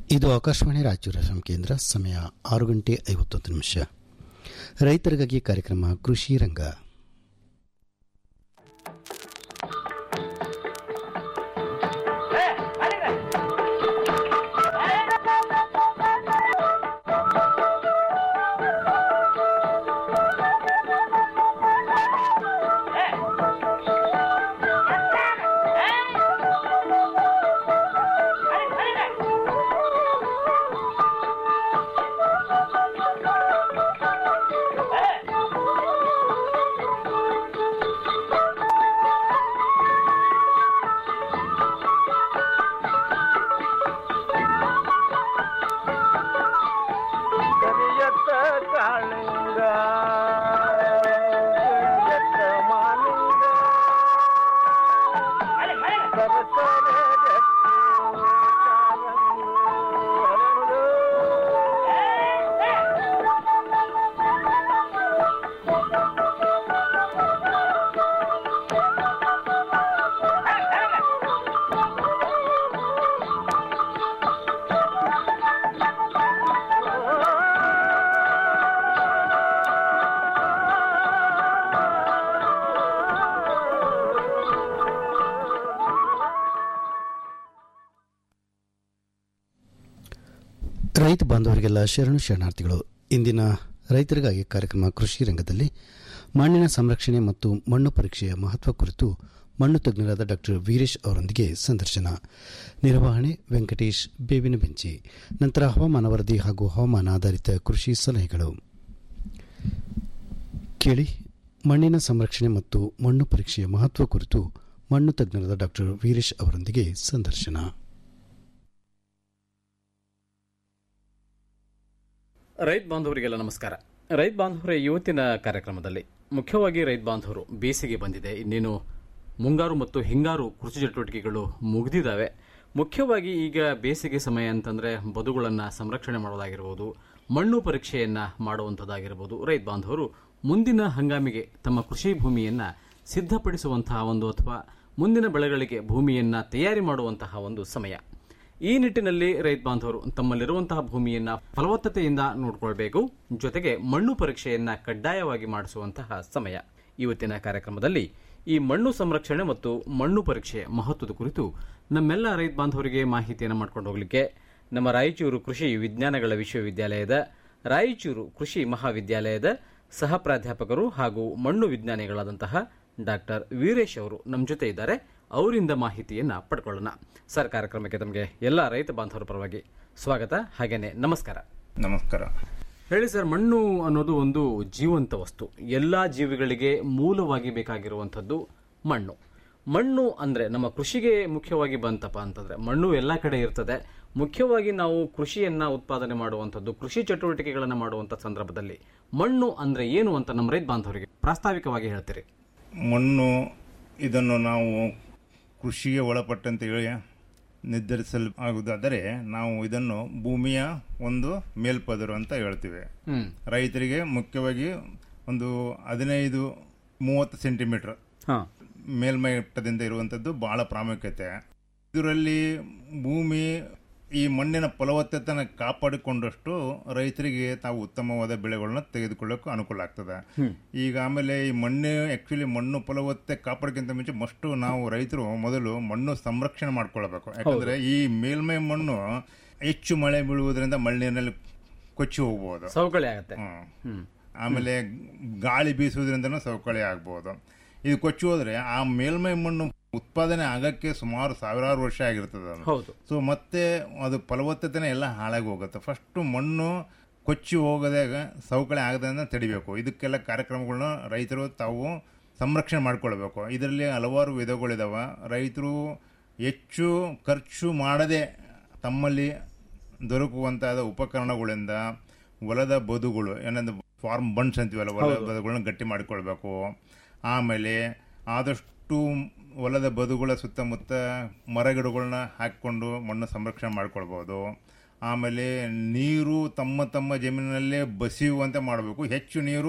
ಇದು ಆಕಾಶವಾಣಿ ರಾಯಚೂರು ಎಫ್ಎಂ ಕೇಂದ್ರ ಸಮಯ ಆರು ಗಂಟೆ ಐವತ್ತೊಂದು ನಿಮಿಷ ರೈತರಿಗಾಗಿ ಕಾರ್ಯಕ್ರಮ ಕೃಷಿ ರಂಗ ಕರಿಯತ್ತ ಕಾಳಿಂಗ ಕರಿಯತ್ತ ಮಾಲಿಂಗ ಸರಸರ ಜಟ್ಟಿ ಕಾರಂಗಿ ಹರಳು. ರೈತ ಬಾಂಧವರಿಗೆಲ್ಲ ಶರಣು ಶರಣಾರ್ಥಿಗಳು ಇಂದಿನ ರೈತರಿಗಾಗಿ ಕಾರ್ಯಕ್ರಮ ಕೃಷಿ ರಂಗದಲ್ಲಿ ಮಣ್ಣಿನ ಸಂರಕ್ಷಣೆ ಮತ್ತು ಮಣ್ಣು ಪರೀಕ್ಷೆಯ ಮಹತ್ವ ಕುರಿತು ಮಣ್ಣು ತಜ್ಞರಾದ ಡಾಕ್ಟರ್ ವೀರೇಶ್ ಅವರೊಂದಿಗೆ ಸಂದರ್ಶನ ನಿರ್ವಹಣೆ ವೆಂಕಟೇಶ್ ಬೇವಿನ ಬೆಂಚಿ ನಂತರ ಹವಾಮಾನ ವರದಿ ಹಾಗೂ ಹವಾಮಾನ ಆಧಾರಿತ ಕೃಷಿ ಸಲಹೆಗಳು ಕೇಳಿ ಮಣ್ಣಿನ ಸಂರಕ್ಷಣೆ ಮತ್ತು ಮಣ್ಣು ಪರೀಕ್ಷೆಯ ಮಹತ್ವ ಕುರಿತು ಮಣ್ಣು ತಜ್ಞರಾದ ಡಾಕ್ಟರ್ ವೀರೇಶ್ ಅವರೊಂದಿಗೆ ಸಂದರ್ಶನ ರೈತ ಬಾಂಧವರಿಗೆಲ್ಲ ನಮಸ್ಕಾರ ರೈತ ಬಾಂಧವರ ಇವತ್ತಿನ ಕಾರ್ಯಕ್ರಮದಲ್ಲಿ ಮುಖ್ಯವಾಗಿ ರೈತ ಬಾಂಧವರು ಬೇಸಿಗೆ ಬಂದಿದೆ ಇನ್ನೇನು ಮುಂಗಾರು ಮತ್ತು ಹಿಂಗಾರು ಕೃಷಿ ಚಟುವಟಿಕೆಗಳು ಮುಗಿದಿದ್ದಾವೆ ಮುಖ್ಯವಾಗಿ ಈಗ ಬೇಸಿಗೆ ಸಮಯ ಅಂತಂದ್ರೆ ಬದುಗಳನ್ನು ಸಂರಕ್ಷಣೆ ಮಾಡೋದಾಗಿರ್ಬೋದು ಮಣ್ಣು ಪರೀಕ್ಷೆಯನ್ನ ಮಾಡುವಂಥದ್ದಾಗಿರ್ಬೋದು ರೈತ ಬಾಂಧವರು ಮುಂದಿನ ಹಂಗಾಮಿಗೆ ತಮ್ಮ ಕೃಷಿ ಭೂಮಿಯನ್ನ ಸಿದ್ಧಪಡಿಸುವಂತಹ ಒಂದು ಅಥವಾ ಮುಂದಿನ ಬೆಳೆಗಳಿಗೆ ಭೂಮಿಯನ್ನ ತಯಾರಿ ಮಾಡುವಂತಹ ಒಂದು ಸಮಯ ಈ ನಿಟ್ಟಿನಲ್ಲಿ ರೈತ ಬಾಂಧವರು ತಮ್ಮಲ್ಲಿರುವಂತಹ ಭೂಮಿಯನ್ನ ಫಲವತ್ತತೆಯಿಂದ ನೋಡಿಕೊಳ್ಬೇಕು ಜೊತೆಗೆ ಮಣ್ಣು ಪರೀಕ್ಷೆಯನ್ನ ಕಡ್ಡಾಯವಾಗಿ ಮಾಡಿಸುವಂತಹ ಸಮಯ ಇವತ್ತಿನ ಕಾರ್ಯಕ್ರಮದಲ್ಲಿ ಈ ಮಣ್ಣು ಸಂರಕ್ಷಣೆ ಮತ್ತು ಮಣ್ಣು ಪರೀಕ್ಷೆಯ ಮಹತ್ವದ ಕುರಿತು ನಮ್ಮೆಲ್ಲ ರೈತ ಬಾಂಧವರಿಗೆ ಮಾಹಿತಿಯನ್ನು ಮಾಡ್ಕೊಂಡು ಹೋಗಲಿಕ್ಕೆ ನಮ್ಮ ರಾಯಚೂರು ಕೃಷಿ ವಿಜ್ಞಾನಗಳ ವಿಶ್ವವಿದ್ಯಾಲಯದ ರಾಯಚೂರು ಕೃಷಿ ಮಹಾವಿದ್ಯಾಲಯದ ಸಹ ಪ್ರಾಧ್ಯಾಪಕರು ಹಾಗೂ ಮಣ್ಣು ವಿಜ್ಞಾನಿಗಳಾದಂತಹ ಡಾಕ್ಟರ್ ವೀರೇಶ್ ಅವರು ನಮ್ಮ ಜೊತೆ ಇದ್ದಾರೆ ಅವರಿಂದ ಮಾಹಿತಿಯನ್ನ ಪಡ್ಕೊಳ್ಳೋಣ ಸರ್ ಕಾರ್ಯಕ್ರಮಕ್ಕೆ ತಮಗೆ ಎಲ್ಲ ರೈತ ಬಾಂಧವರ ಪರವಾಗಿ ಸ್ವಾಗತ ಹಾಗೇನೆ ನಮಸ್ಕಾರ ನಮಸ್ಕಾರ ಹೇಳಿ ಸರ್ ಮಣ್ಣು ಅನ್ನೋದು ಒಂದು ಜೀವಂತ ವಸ್ತು ಎಲ್ಲಾ ಜೀವಿಗಳಿಗೆ ಮೂಲವಾಗಿ ಬೇಕಾಗಿರುವಂಥದ್ದು ಮಣ್ಣು ಮಣ್ಣು ಅಂದ್ರೆ ನಮ್ಮ ಕೃಷಿಗೆ ಮುಖ್ಯವಾಗಿ ಬಂತಪ್ಪ ಅಂತಂದ್ರೆ ಮಣ್ಣು ಎಲ್ಲ ಕಡೆ ಇರ್ತದೆ ಮುಖ್ಯವಾಗಿ ನಾವು ಕೃಷಿಯನ್ನ ಉತ್ಪಾದನೆ ಮಾಡುವಂಥದ್ದು ಕೃಷಿ ಚಟುವಟಿಕೆಗಳನ್ನ ಮಾಡುವಂತ ಸಂದರ್ಭದಲ್ಲಿ ಮಣ್ಣು ಅಂದ್ರೆ ಏನು ಅಂತ ನಮ್ಮ ರೈತ ಬಾಂಧವರಿಗೆ ಪ್ರಾಸ್ತಾವಿಕವಾಗಿ ಹೇಳ್ತೀರಿ ಮಣ್ಣು ಇದನ್ನು ನಾವು ಕೃಷಿಗೆ ಒಳಪಟ್ಟಂತೆ ಹೇಳಿ ನಿರ್ಧರಿಸಲು ಆಗುವುದಾದರೆ ನಾವು ಇದನ್ನು ಭೂಮಿಯ ಒಂದು ಮೇಲ್ಪದರು ಅಂತ ಹೇಳ್ತೀವಿ ಹ್ಮ್ ರೈತರಿಗೆ ಮುಖ್ಯವಾಗಿ ಒಂದು ಹದಿನೈದು ಮೂವತ್ತು ಸೆಂಟಿಮೀಟರ್ ಹಾ ಮೇಲ್ಮೈ ಮಟ್ಟದಿಂದ ಇರುವಂಥದ್ದು ಬಹಳ ಪ್ರಾಮುಖ್ಯತೆ ಇದರಲ್ಲಿ ಭೂಮಿ ಈ ಮಣ್ಣಿನ ಫಲವತ್ತತೆಯನ್ನು ಕಾಪಾಡಿಕೊಂಡಷ್ಟು ರೈತರಿಗೆ ತಾವು ಉತ್ತಮವಾದ ಬೆಳೆಗಳನ್ನ ತೆಗೆದುಕೊಳ್ಳೋಕೆ ಅನುಕೂಲ ಆಗ್ತದೆ ಈಗ ಆಮೇಲೆ ಈ ಮಣ್ಣು ಆಕ್ಚುಲಿ ಮಣ್ಣು ಫಲವತ್ತತೆ ಕಾಪಾಡಕ್ಕಿಂತ ಮುಂಚೆ ಮಸ್ಟು ನಾವು ರೈತರು ಮೊದಲು ಮಣ್ಣು ಸಂರಕ್ಷಣೆ ಮಾಡ್ಕೊಳ್ಬೇಕು ಯಾಕಂದ್ರೆ ಈ ಮೇಲ್ಮೈ ಮಣ್ಣು ಹೆಚ್ಚು ಮಳೆ ಬೀಳುವುದರಿಂದ ಮಣ್ಣಿನಲ್ಲಿ ಕೊಚ್ಚಿ ಹೋಗ್ಬೋದು ಸವಕಳಿ ಆಗತ್ತೆ ಹ್ಮ್. ಹ್ಮ್ ಆಮೇಲೆ ಗಾಳಿ ಬೀಸುವುದರಿಂದನೂ ಸವಕಳಿ ಆಗ್ಬೋದು ಇದು ಕೊಚ್ಚಿ ಹೋದ್ರೆ ಆ ಮೇಲ್ಮೈ ಮಣ್ಣು ಉತ್ಪಾದನೆ ಆಗಕ್ಕೆ ಸುಮಾರು ಸಾವಿರಾರು ವರ್ಷ ಆಗಿರ್ತದೆ ಅದು ಹೌದು ಸೊ ಮತ್ತೆ ಅದು ಫಲವತ್ತತೆನೇ ಎಲ್ಲ ಹಾಳಾಗಿ ಹೋಗುತ್ತೆ ಫಸ್ಟ್ ಮಣ್ಣು ಕೊಚ್ಚಿ ಹೋಗದಾಗ ಸವಕಳಿ ಆಗದಂತ ತಡಿಬೇಕು ಇದಕ್ಕೆಲ್ಲ ಕಾರ್ಯಕ್ರಮಗಳನ್ನ ರೈತರು ತಾವು ಸಂರಕ್ಷಣೆ ಮಾಡ್ಕೊಳ್ಬೇಕು ಇದರಲ್ಲಿ ಹಲವಾರು ವಿಧಗಳಿದಾವೆ ರೈತರು ಹೆಚ್ಚು ಖರ್ಚು ಮಾಡದೆ ತಮ್ಮಲ್ಲಿ ದೊರಕುವಂತಾದ ಉಪಕರಣಗಳಿಂದ ಹೊಲದ ಬದುಗಳು ಏನಂದ್ರೆ ಫಾರ್ಮ್ ಬಂಡ್ಸ್ ಅಂತೀವಲ್ಲ ಹೊಲದ ಬದುಗಳನ್ನ ಗಟ್ಟಿ ಮಾಡಿಕೊಳ್ಬೇಕು ಆಮೇಲೆ ಆದಷ್ಟು ಹೊಲದ ಬದುಗಳ ಸುತ್ತಮುತ್ತ ಮರಗಿಡಗಳನ್ನ ಹಾಕಿಕೊಂಡು ಮಣ್ಣು ಸಂರಕ್ಷಣೆ ಮಾಡ್ಕೊಳ್ಬೋದು ಆಮೇಲೆ ನೀರು ತಮ್ಮ ತಮ್ಮ ಜಮೀನಿನಲ್ಲೇ ಬಸಿಯುವಂತೆ ಮಾಡಬೇಕು ಹೆಚ್ಚು ನೀರು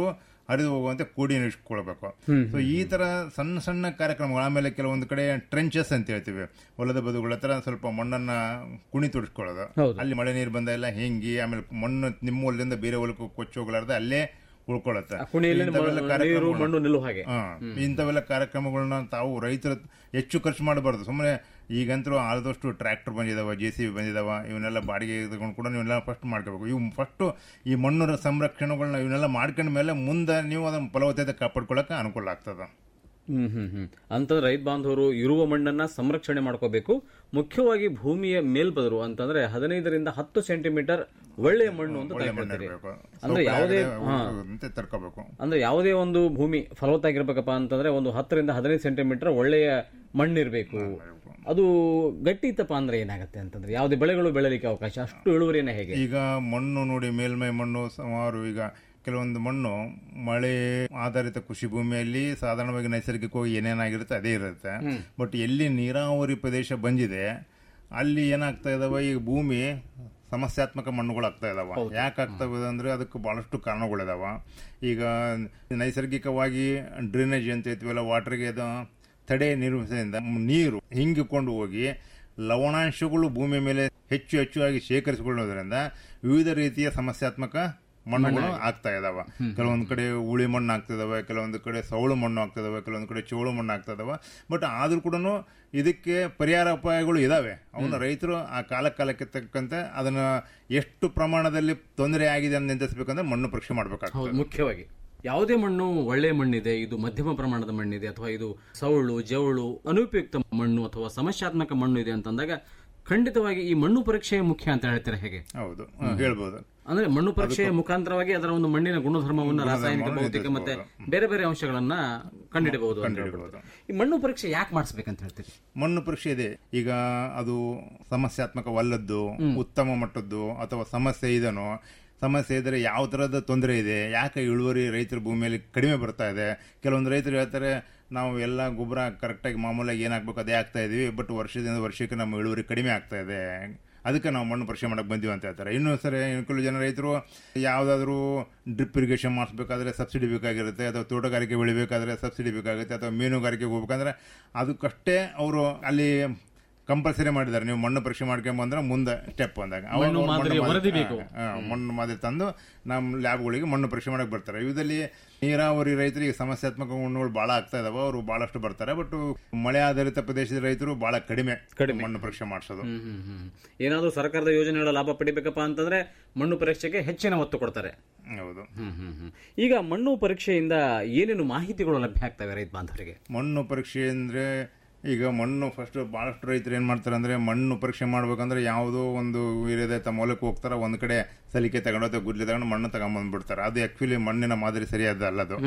ಹರಿದು ಹೋಗುವಂತೆ ಕೂಡಿ ನಿಲ್ಲಿಸ್ಕೊಳ್ಬೇಕು ಸೊ ಈ ತರ ಸಣ್ಣ ಸಣ್ಣ ಕಾರ್ಯಕ್ರಮಗಳು ಆಮೇಲೆ ಕೆಲವೊಂದು ಕಡೆ ಟ್ರೆಂಚಸ್ ಅಂತ ಹೇಳ್ತೀವಿ ಹೊಲದ ಬದುಗಳ ಹತ್ರ ಸ್ವಲ್ಪ ಮಣ್ಣನ್ನ ಕುಣಿ ತುಡಿಸ್ಕೊಳ್ಳೋದು ಹೌದು. ಅಲ್ಲಿ ಮಳೆ ನೀರು ಬಂದೆಲ್ಲ ಹೆಂಗಿ ಆಮೇಲೆ ಮಣ್ಣು ನಿಮ್ಮ ಹೊಲದಿಂದ ಬೇರೆ ಹೊಲಕ್ಕೆ ಕೊಚ್ಚಿ ಹೋಗ್ಲಾರ್ದೆ ಅಲ್ಲೇ ಉಳ್ಕೊಳ್ಳುತ್ತೆ ಆ ಕುಣಿಯಲ್ಲಿ ಇಂಥವೆಲ್ಲ ಮ- ನೀರು ಕಾರ್ಯಕ್ರಮಗಳು- ಮಣ್ಣು ನಿಲ್ಲುವ ಹಾಗೆ ಹಾ. ಇಂಥವೆಲ್ಲ ಕಾರ್ಯಕ್ರಮಗಳನ್ನ ತಾವು ರೈತರು ಹೆಚ್ಚು ಖರ್ಚು ಮಾಡಬಾರ್ದು ಸುಮ್ಮನೆ ಈಗಂತೂ ಆದಷ್ಟು ಟ್ರ್ಯಾಕ್ಟರ್ ಬಂದಿದಾವ ಜೆ ಸಿ ಬಿ ಬಂದಿದಾವ ಇವನ್ನೆಲ್ಲ ಬಾಡಿಗೆ ತಗೊಂಡು ಕೂಡ ನೀವೆಲ್ಲ ಫಸ್ಟ್ ಮಾಡ್ಕೋಬೇಕು ಇವು ಫಸ್ಟ್ ಈ ಮಣ್ಣು ಸಂರಕ್ಷಣೆಗಳನ್ನ ಇವನ್ನೆಲ್ಲ ಮಾಡ್ಕೊಂಡ ಮೇಲೆ ಮುಂದೆ ನೀವು ಅದನ್ನ ಫಲವತ್ತತೆ ಕಾಪಾಡ್ಕೊಳ್ಳೋಕೆ ಅನುಕೂಲ ಆಗ್ತದ ಹ್ಮ್ ಹ್ಮ್ ಹ್ಮ್ ಅಂತಂದ್ರೆ ರೈತ ಬಾಂಧವರು ಇರುವ ಮಣ್ಣನ್ನ ಸಂರಕ್ಷಣೆ ಮಾಡ್ಕೋಬೇಕು ಮುಖ್ಯವಾಗಿ ಭೂಮಿಯ ಮೇಲ್ಪದರು ಅಂತಂದ್ರೆ ಹದಿನೈದರಿಂದ ಹತ್ತು ಸೆಂಟಿಮೀಟರ್ ಒಳ್ಳೆಯ ಮಣ್ಣು ಅಂತ ಒಳ್ಳೆ ಮಣ್ಣು ತೆಗೆದುಕೊಳ್ತೀರಿ. ಇರಬೇಕು ಅಂದ್ರೆ ಯಾವುದೇ ಹಾ. ಅಂತ ತರ್ಕೋಬೇಕು ಅಂದ್ರೆ ಯಾವುದೇ ಒಂದು ಭೂಮಿ ಫಲವತ್ತಾಗಿರ್ಬೇಕಪ್ಪ ಅಂತಂದ್ರೆ ಒಂದು ಹತ್ತರಿಂದ ಹದಿನೈದು ಸೆಂಟಿಮೀಟರ್ ಒಳ್ಳೆಯ ಮಣ್ಣಿರ್ಬೇಕು ಅದು ಗಟ್ಟಿ ಇತ್ತಪ್ಪ ಅಂದ್ರೆ ಏನಾಗುತ್ತೆ ಅಂತಂದ್ರೆ ಯಾವುದೇ ಬೆಳೆಗಳು ಬೆಳೆಯಲಿಕ್ಕೆ ಅವಕಾಶ ಅಷ್ಟು ಇಳುವರಿನ ಹೇಗೆ ಈಗ ಮಣ್ಣು ನೋಡಿ ಮೇಲ್ಮೈ ಮಣ್ಣು ಸುಮಾರು ಈಗ ಕೆಲವೊಂದು ಮಣ್ಣು ಮಳೆ ಆಧಾರಿತ ಕೃಷಿ ಭೂಮಿಯಲ್ಲಿ ಸಾಧಾರಣವಾಗಿ ನೈಸರ್ಗಿಕವಾಗಿ ಏನೇನಾಗಿರುತ್ತೆ ಅದೇ ಇರುತ್ತೆ ಬಟ್ ಎಲ್ಲಿ ನೀರಾವರಿ ಪ್ರದೇಶ ಬಂದಿದೆ ಅಲ್ಲಿ ಏನಾಗ್ತಾ ಇದಾವೆ ಈಗ ಭೂಮಿ ಸಮಸ್ಯಾತ್ಮಕ ಮಣ್ಣುಗಳು ಆಗ್ತಾ ಇದಾವ ಯಾಕೆ ಆಗ್ತವೆ ಅಂದ್ರೆ ಅದಕ್ಕೆ ಬಹಳಷ್ಟು ಕಾರಣಗಳಿದಾವ ಈಗ ನೈಸರ್ಗಿಕವಾಗಿ ಡ್ರೈನೇಜ್ ಅಂತ ಹೇಳ್ತೀವಲ್ಲ ವಾಟರ್ಗೆ ಅದು ತಡೆ ನಿರ್ವಹಣೆಯಿಂದ ನೀರು ಹಿಂಗಿಕೊಂಡು ಹೋಗಿ ಲವಣಾಂಶಗಳು ಭೂಮಿ ಮೇಲೆ ಹೆಚ್ಚು ಹೆಚ್ಚು ಆಗಿ ಶೇಖರಿಸಿಕೊಳ್ಳೋದ್ರಿಂದ ವಿವಿಧ ರೀತಿಯ ಸಮಸ್ಯಾತ್ಮಕ ಮಣ್ಣುಗಳು ಆಗ್ತಾ ಇದಾವ ಕೆಲವೊಂದು ಕಡೆ ಉಳಿ ಮಣ್ಣು ಆಗ್ತಿದಾವೆ ಕೆಲವೊಂದು ಕಡೆ ಸೌಳು ಮಣ್ಣು ಆಗ್ತಿದಾವೆ ಕೆಲವೊಂದು ಕಡೆ ಚೋಳು ಮಣ್ಣು ಆಗ್ತಿದಾವೆ ಬಟ್ ಆದ್ರೂ ಕೂಡ ಇದಕ್ಕೆ ಪರಿಹಾರ ಉಪಾಯಗಳು ಇದಾವೆ ಅವನ್ನ ರೈತರು ಆ ಕಾಲ ಕಾಲಕ್ಕೆ ತಕ್ಕಂತೆ ಅದನ್ನ ಎಷ್ಟು ಪ್ರಮಾಣದಲ್ಲಿ ತೊಂದರೆ ಆಗಿದೆ ಅಂತ ನಿಂದಿಸಬೇಕಂದ್ರೆ ಮಣ್ಣು ಪರೀಕ್ಷೆ ಮಾಡಬೇಕಾಗ್ತದೆ ಹೌದು ಮುಖ್ಯವಾಗಿ ಯಾವುದೇ ಮಣ್ಣು ಒಳ್ಳೆಯ ಮಣ್ಣಿದೆ ಇದು ಮಧ್ಯಮ ಪ್ರಮಾಣದ ಮಣ್ಣಿದೆ ಅಥವಾ ಇದು ಸೌಳು ಜವಳು ಅನುಪಯುಕ್ತ ಮಣ್ಣು ಅಥವಾ ಸಮಸ್ಯಾತ್ಮಕ ಮಣ್ಣು ಇದೆ ಅಂತಂದಾಗ ಖಂಡಿತವಾಗಿ ಈ ಮಣ್ಣು ಪರೀಕ್ಷೆ ಮುಖ್ಯ ಅಂತ ಹೇಳ್ತೀರಾ ಹೇಗೆ ಹೌದು ಹ, ಹೇಳ್ಬೋದು ಅಂದ್ರೆ ಮಣ್ಣು ಪರೀಕ್ಷೆಯ ಮುಖಾಂತರವಾಗಿ ಅದರ ಒಂದು ಮಣ್ಣಿನ ಗುಣಧರ್ಮವನ್ನು ರಾಸಾಯನಿಕ ಭೌತಿಕ ಮತ್ತೆ ಬೇರೆ ಬೇರೆ ಅಂಶಗಳನ್ನ ಕಂಡುಹಿಡಬಹುದು ಅಂತ ಹೇಳ್ಬಿಡ್ತಾರೆ. ಈ ಮಣ್ಣು ಪರೀಕ್ಷೆ ಯಾಕೆ ಮಾಡಿಸ್ಬೇಕಂತ ಹೇಳ್ತೀರಿ ಮಣ್ಣು ಪರೀಕ್ಷೆ ಇದೆ ಈಗ ಅದು ಸಮಸ್ಯಾತ್ಮಕವಲ್ಲದ್ದು ಉತ್ತಮ ಮಟ್ಟದ್ದು ಅಥವಾ ಸಮಸ್ಯೆ ಇದನೋ ಸಮಸ್ಯೆ ಇದ್ರೆ ಯಾವ ತರದ ತೊಂದರೆ ಇದೆ ಯಾಕೆ ಇಳುವರಿ ರೈತರ ಭೂಮಿಯಲ್ಲಿ ಕಡಿಮೆ ಬರ್ತಾ ಇದೆ ಕೆಲವೊಂದು ರೈತರು ಹೇಳ್ತಾರೆ ನಾವು ಎಲ್ಲ ಗೊಬ್ಬರ ಕರೆಕ್ಟಾಗಿ ಮಾಮೂಲಾಗಿ ಏನಾಗಬೇಕು ಅದೇ ಆಗ್ತಾ ಇದೀವಿ ಬಟ್ ವರ್ಷದಿಂದ ವರ್ಷಕ್ಕೆ ನಮ್ಮ ಇಳುವರಿ ಕಡಿಮೆ ಆಗ್ತಾ ಇದೆ ಅದಕ್ಕೆ ನಾವು ಮಣ್ಣು ಪರೀಕ್ಷೆ ಮಾಡಕ್ಕೆ ಬಂದೀವಿ ಅಂತ ಹೇಳ್ತಾರೆ ಇನ್ನೂ ಸರಿ ಕೆಲವು ಜನ ರೈತರು ಯಾವುದಾದ್ರೂ ಡ್ರಿಪ್ ಇರಿಗೇಷನ್ ಮಾಡಿಸ್ಬೇಕಾದ್ರೆ ಸಬ್ಸಿಡಿ ಬೇಕಾಗಿರುತ್ತೆ ಅಥವಾ ತೋಟಗಾರಿಕೆ ಬೆಳಿಬೇಕಾದ್ರೆ ಸಬ್ಸಿಡಿ ಬೇಕಾಗುತ್ತೆ ಅಥವಾ ಮೀನುಗಾರಿಕೆಗೆ ಹೋಗ್ಬೇಕಂದ್ರೆ ಅದಕ್ಕಷ್ಟೇ ಅವರು ಅಲ್ಲಿ ಕಂಪಲ್ಸರಿ ಮಾಡಿದ್ದಾರೆ ನೀವು ಮಣ್ಣು ಪರೀಕ್ಷೆ ಮಾಡ್ಕೊಂಡ್ ಬಂದ್ರೆ ಮುಂದೆ ಸ್ಟೆಪ್ ಅಂದಾಗ ಅವಾಗ ಮಣ್ಣು ಅವ್ರು ಮಾದರಿ ಮಣ್ಣು ವರದಿ ಮಾದರಿ- ಬೇಕು. ಹಾ, ಹಾ, ಮಣ್ಣು ಮಾದರಿ ತಂದು ನಮ್ಮ ಲ್ಯಾಬ್ಗಳಿಗೆ ಮಣ್ಣು ಪರೀಕ್ಷೆ ಮಾಡಕ್ ಬರ್ತಾರೆ ಇದರಲ್ಲಿ ನೀರಾವರಿ ರೈತರಿಗೆ ಸಮಸ್ಯಾತ್ಮಕ ಮಣ್ಣುಗಳು ಬಹಳ ಆಗ್ತಾ ಇದಾವೆ ಅವರು ಬಹಳಷ್ಟು ಬರ್ತಾರೆ ಬಟ್ ಮಳೆ ಆಧಾರಿತ ಪ್ರದೇಶದ ರೈತರು ಬಹಳ ಕಡಿಮೆ ಕಡಿಮೆ. ಮಣ್ಣು ಪರೀಕ್ಷೆ ಮಾಡಿಸೋದು ಹ್ಮ್ ಹ್ಮ್ ಹ್ಮ್ ಏನಾದ್ರೂ ಸರ್ಕಾರದ ಯೋಜನೆಗಳ ಲಾಭ ಪಡಿಬೇಕಪ್ಪ ಅಂತಂದ್ರೆ ಮಣ್ಣು ಪರೀಕ್ಷೆಗೆ ಹೆಚ್ಚಿನ ಒತ್ತು ಕೊಡ್ತಾರೆ ಹೌದು ಹ್ಮ್ ಹ್ಮ್ ಹ್ಮ್ ಈಗ ಮಣ್ಣು ಪರೀಕ್ಷೆಯಿಂದ ಏನೇನು ಮಾಹಿತಿಗಳು ಲಭ್ಯ ಆಗ್ತವೆ ರೈತ ಬಾಂಧವರಿಗೆ ಮಣ್ಣು ಪರೀಕ್ಷೆ ಅಂದ್ರೆ ಈಗ ಮಣ್ಣು ಫಸ್ಟ್ ಬಹಳಷ್ಟು ರೈತರು ಏನ್ ಮಾಡ್ತಾರೆ ಅಂದ್ರೆ ಮಣ್ಣು ಪರೀಕ್ಷೆ ಮಾಡ್ಬೇಕಂದ್ರೆ ಯಾವುದೋ ಒಂದು ವೀರ್ಯದ ತಮ್ಮ ಹೊಲಕ್ಕೆ ಹೋಗ್ತಾರೆ ಒಂದ್ ಕಡೆ ಸಲಿಕೆ ತಗೊಂಡು ಅಥವಾ ಗುದ್ಲಿ ತಗೊಂಡು ಮಣ್ಣು ತಗೊಂಡ್ಬಂದ್ಬಿಡ್ತಾರೆ ಅದು ಆಕ್ಚುಲಿ ಮಣ್ಣಿನ ಮಾದರಿ ಸರಿಯಾದ ಅಲ್ಲದು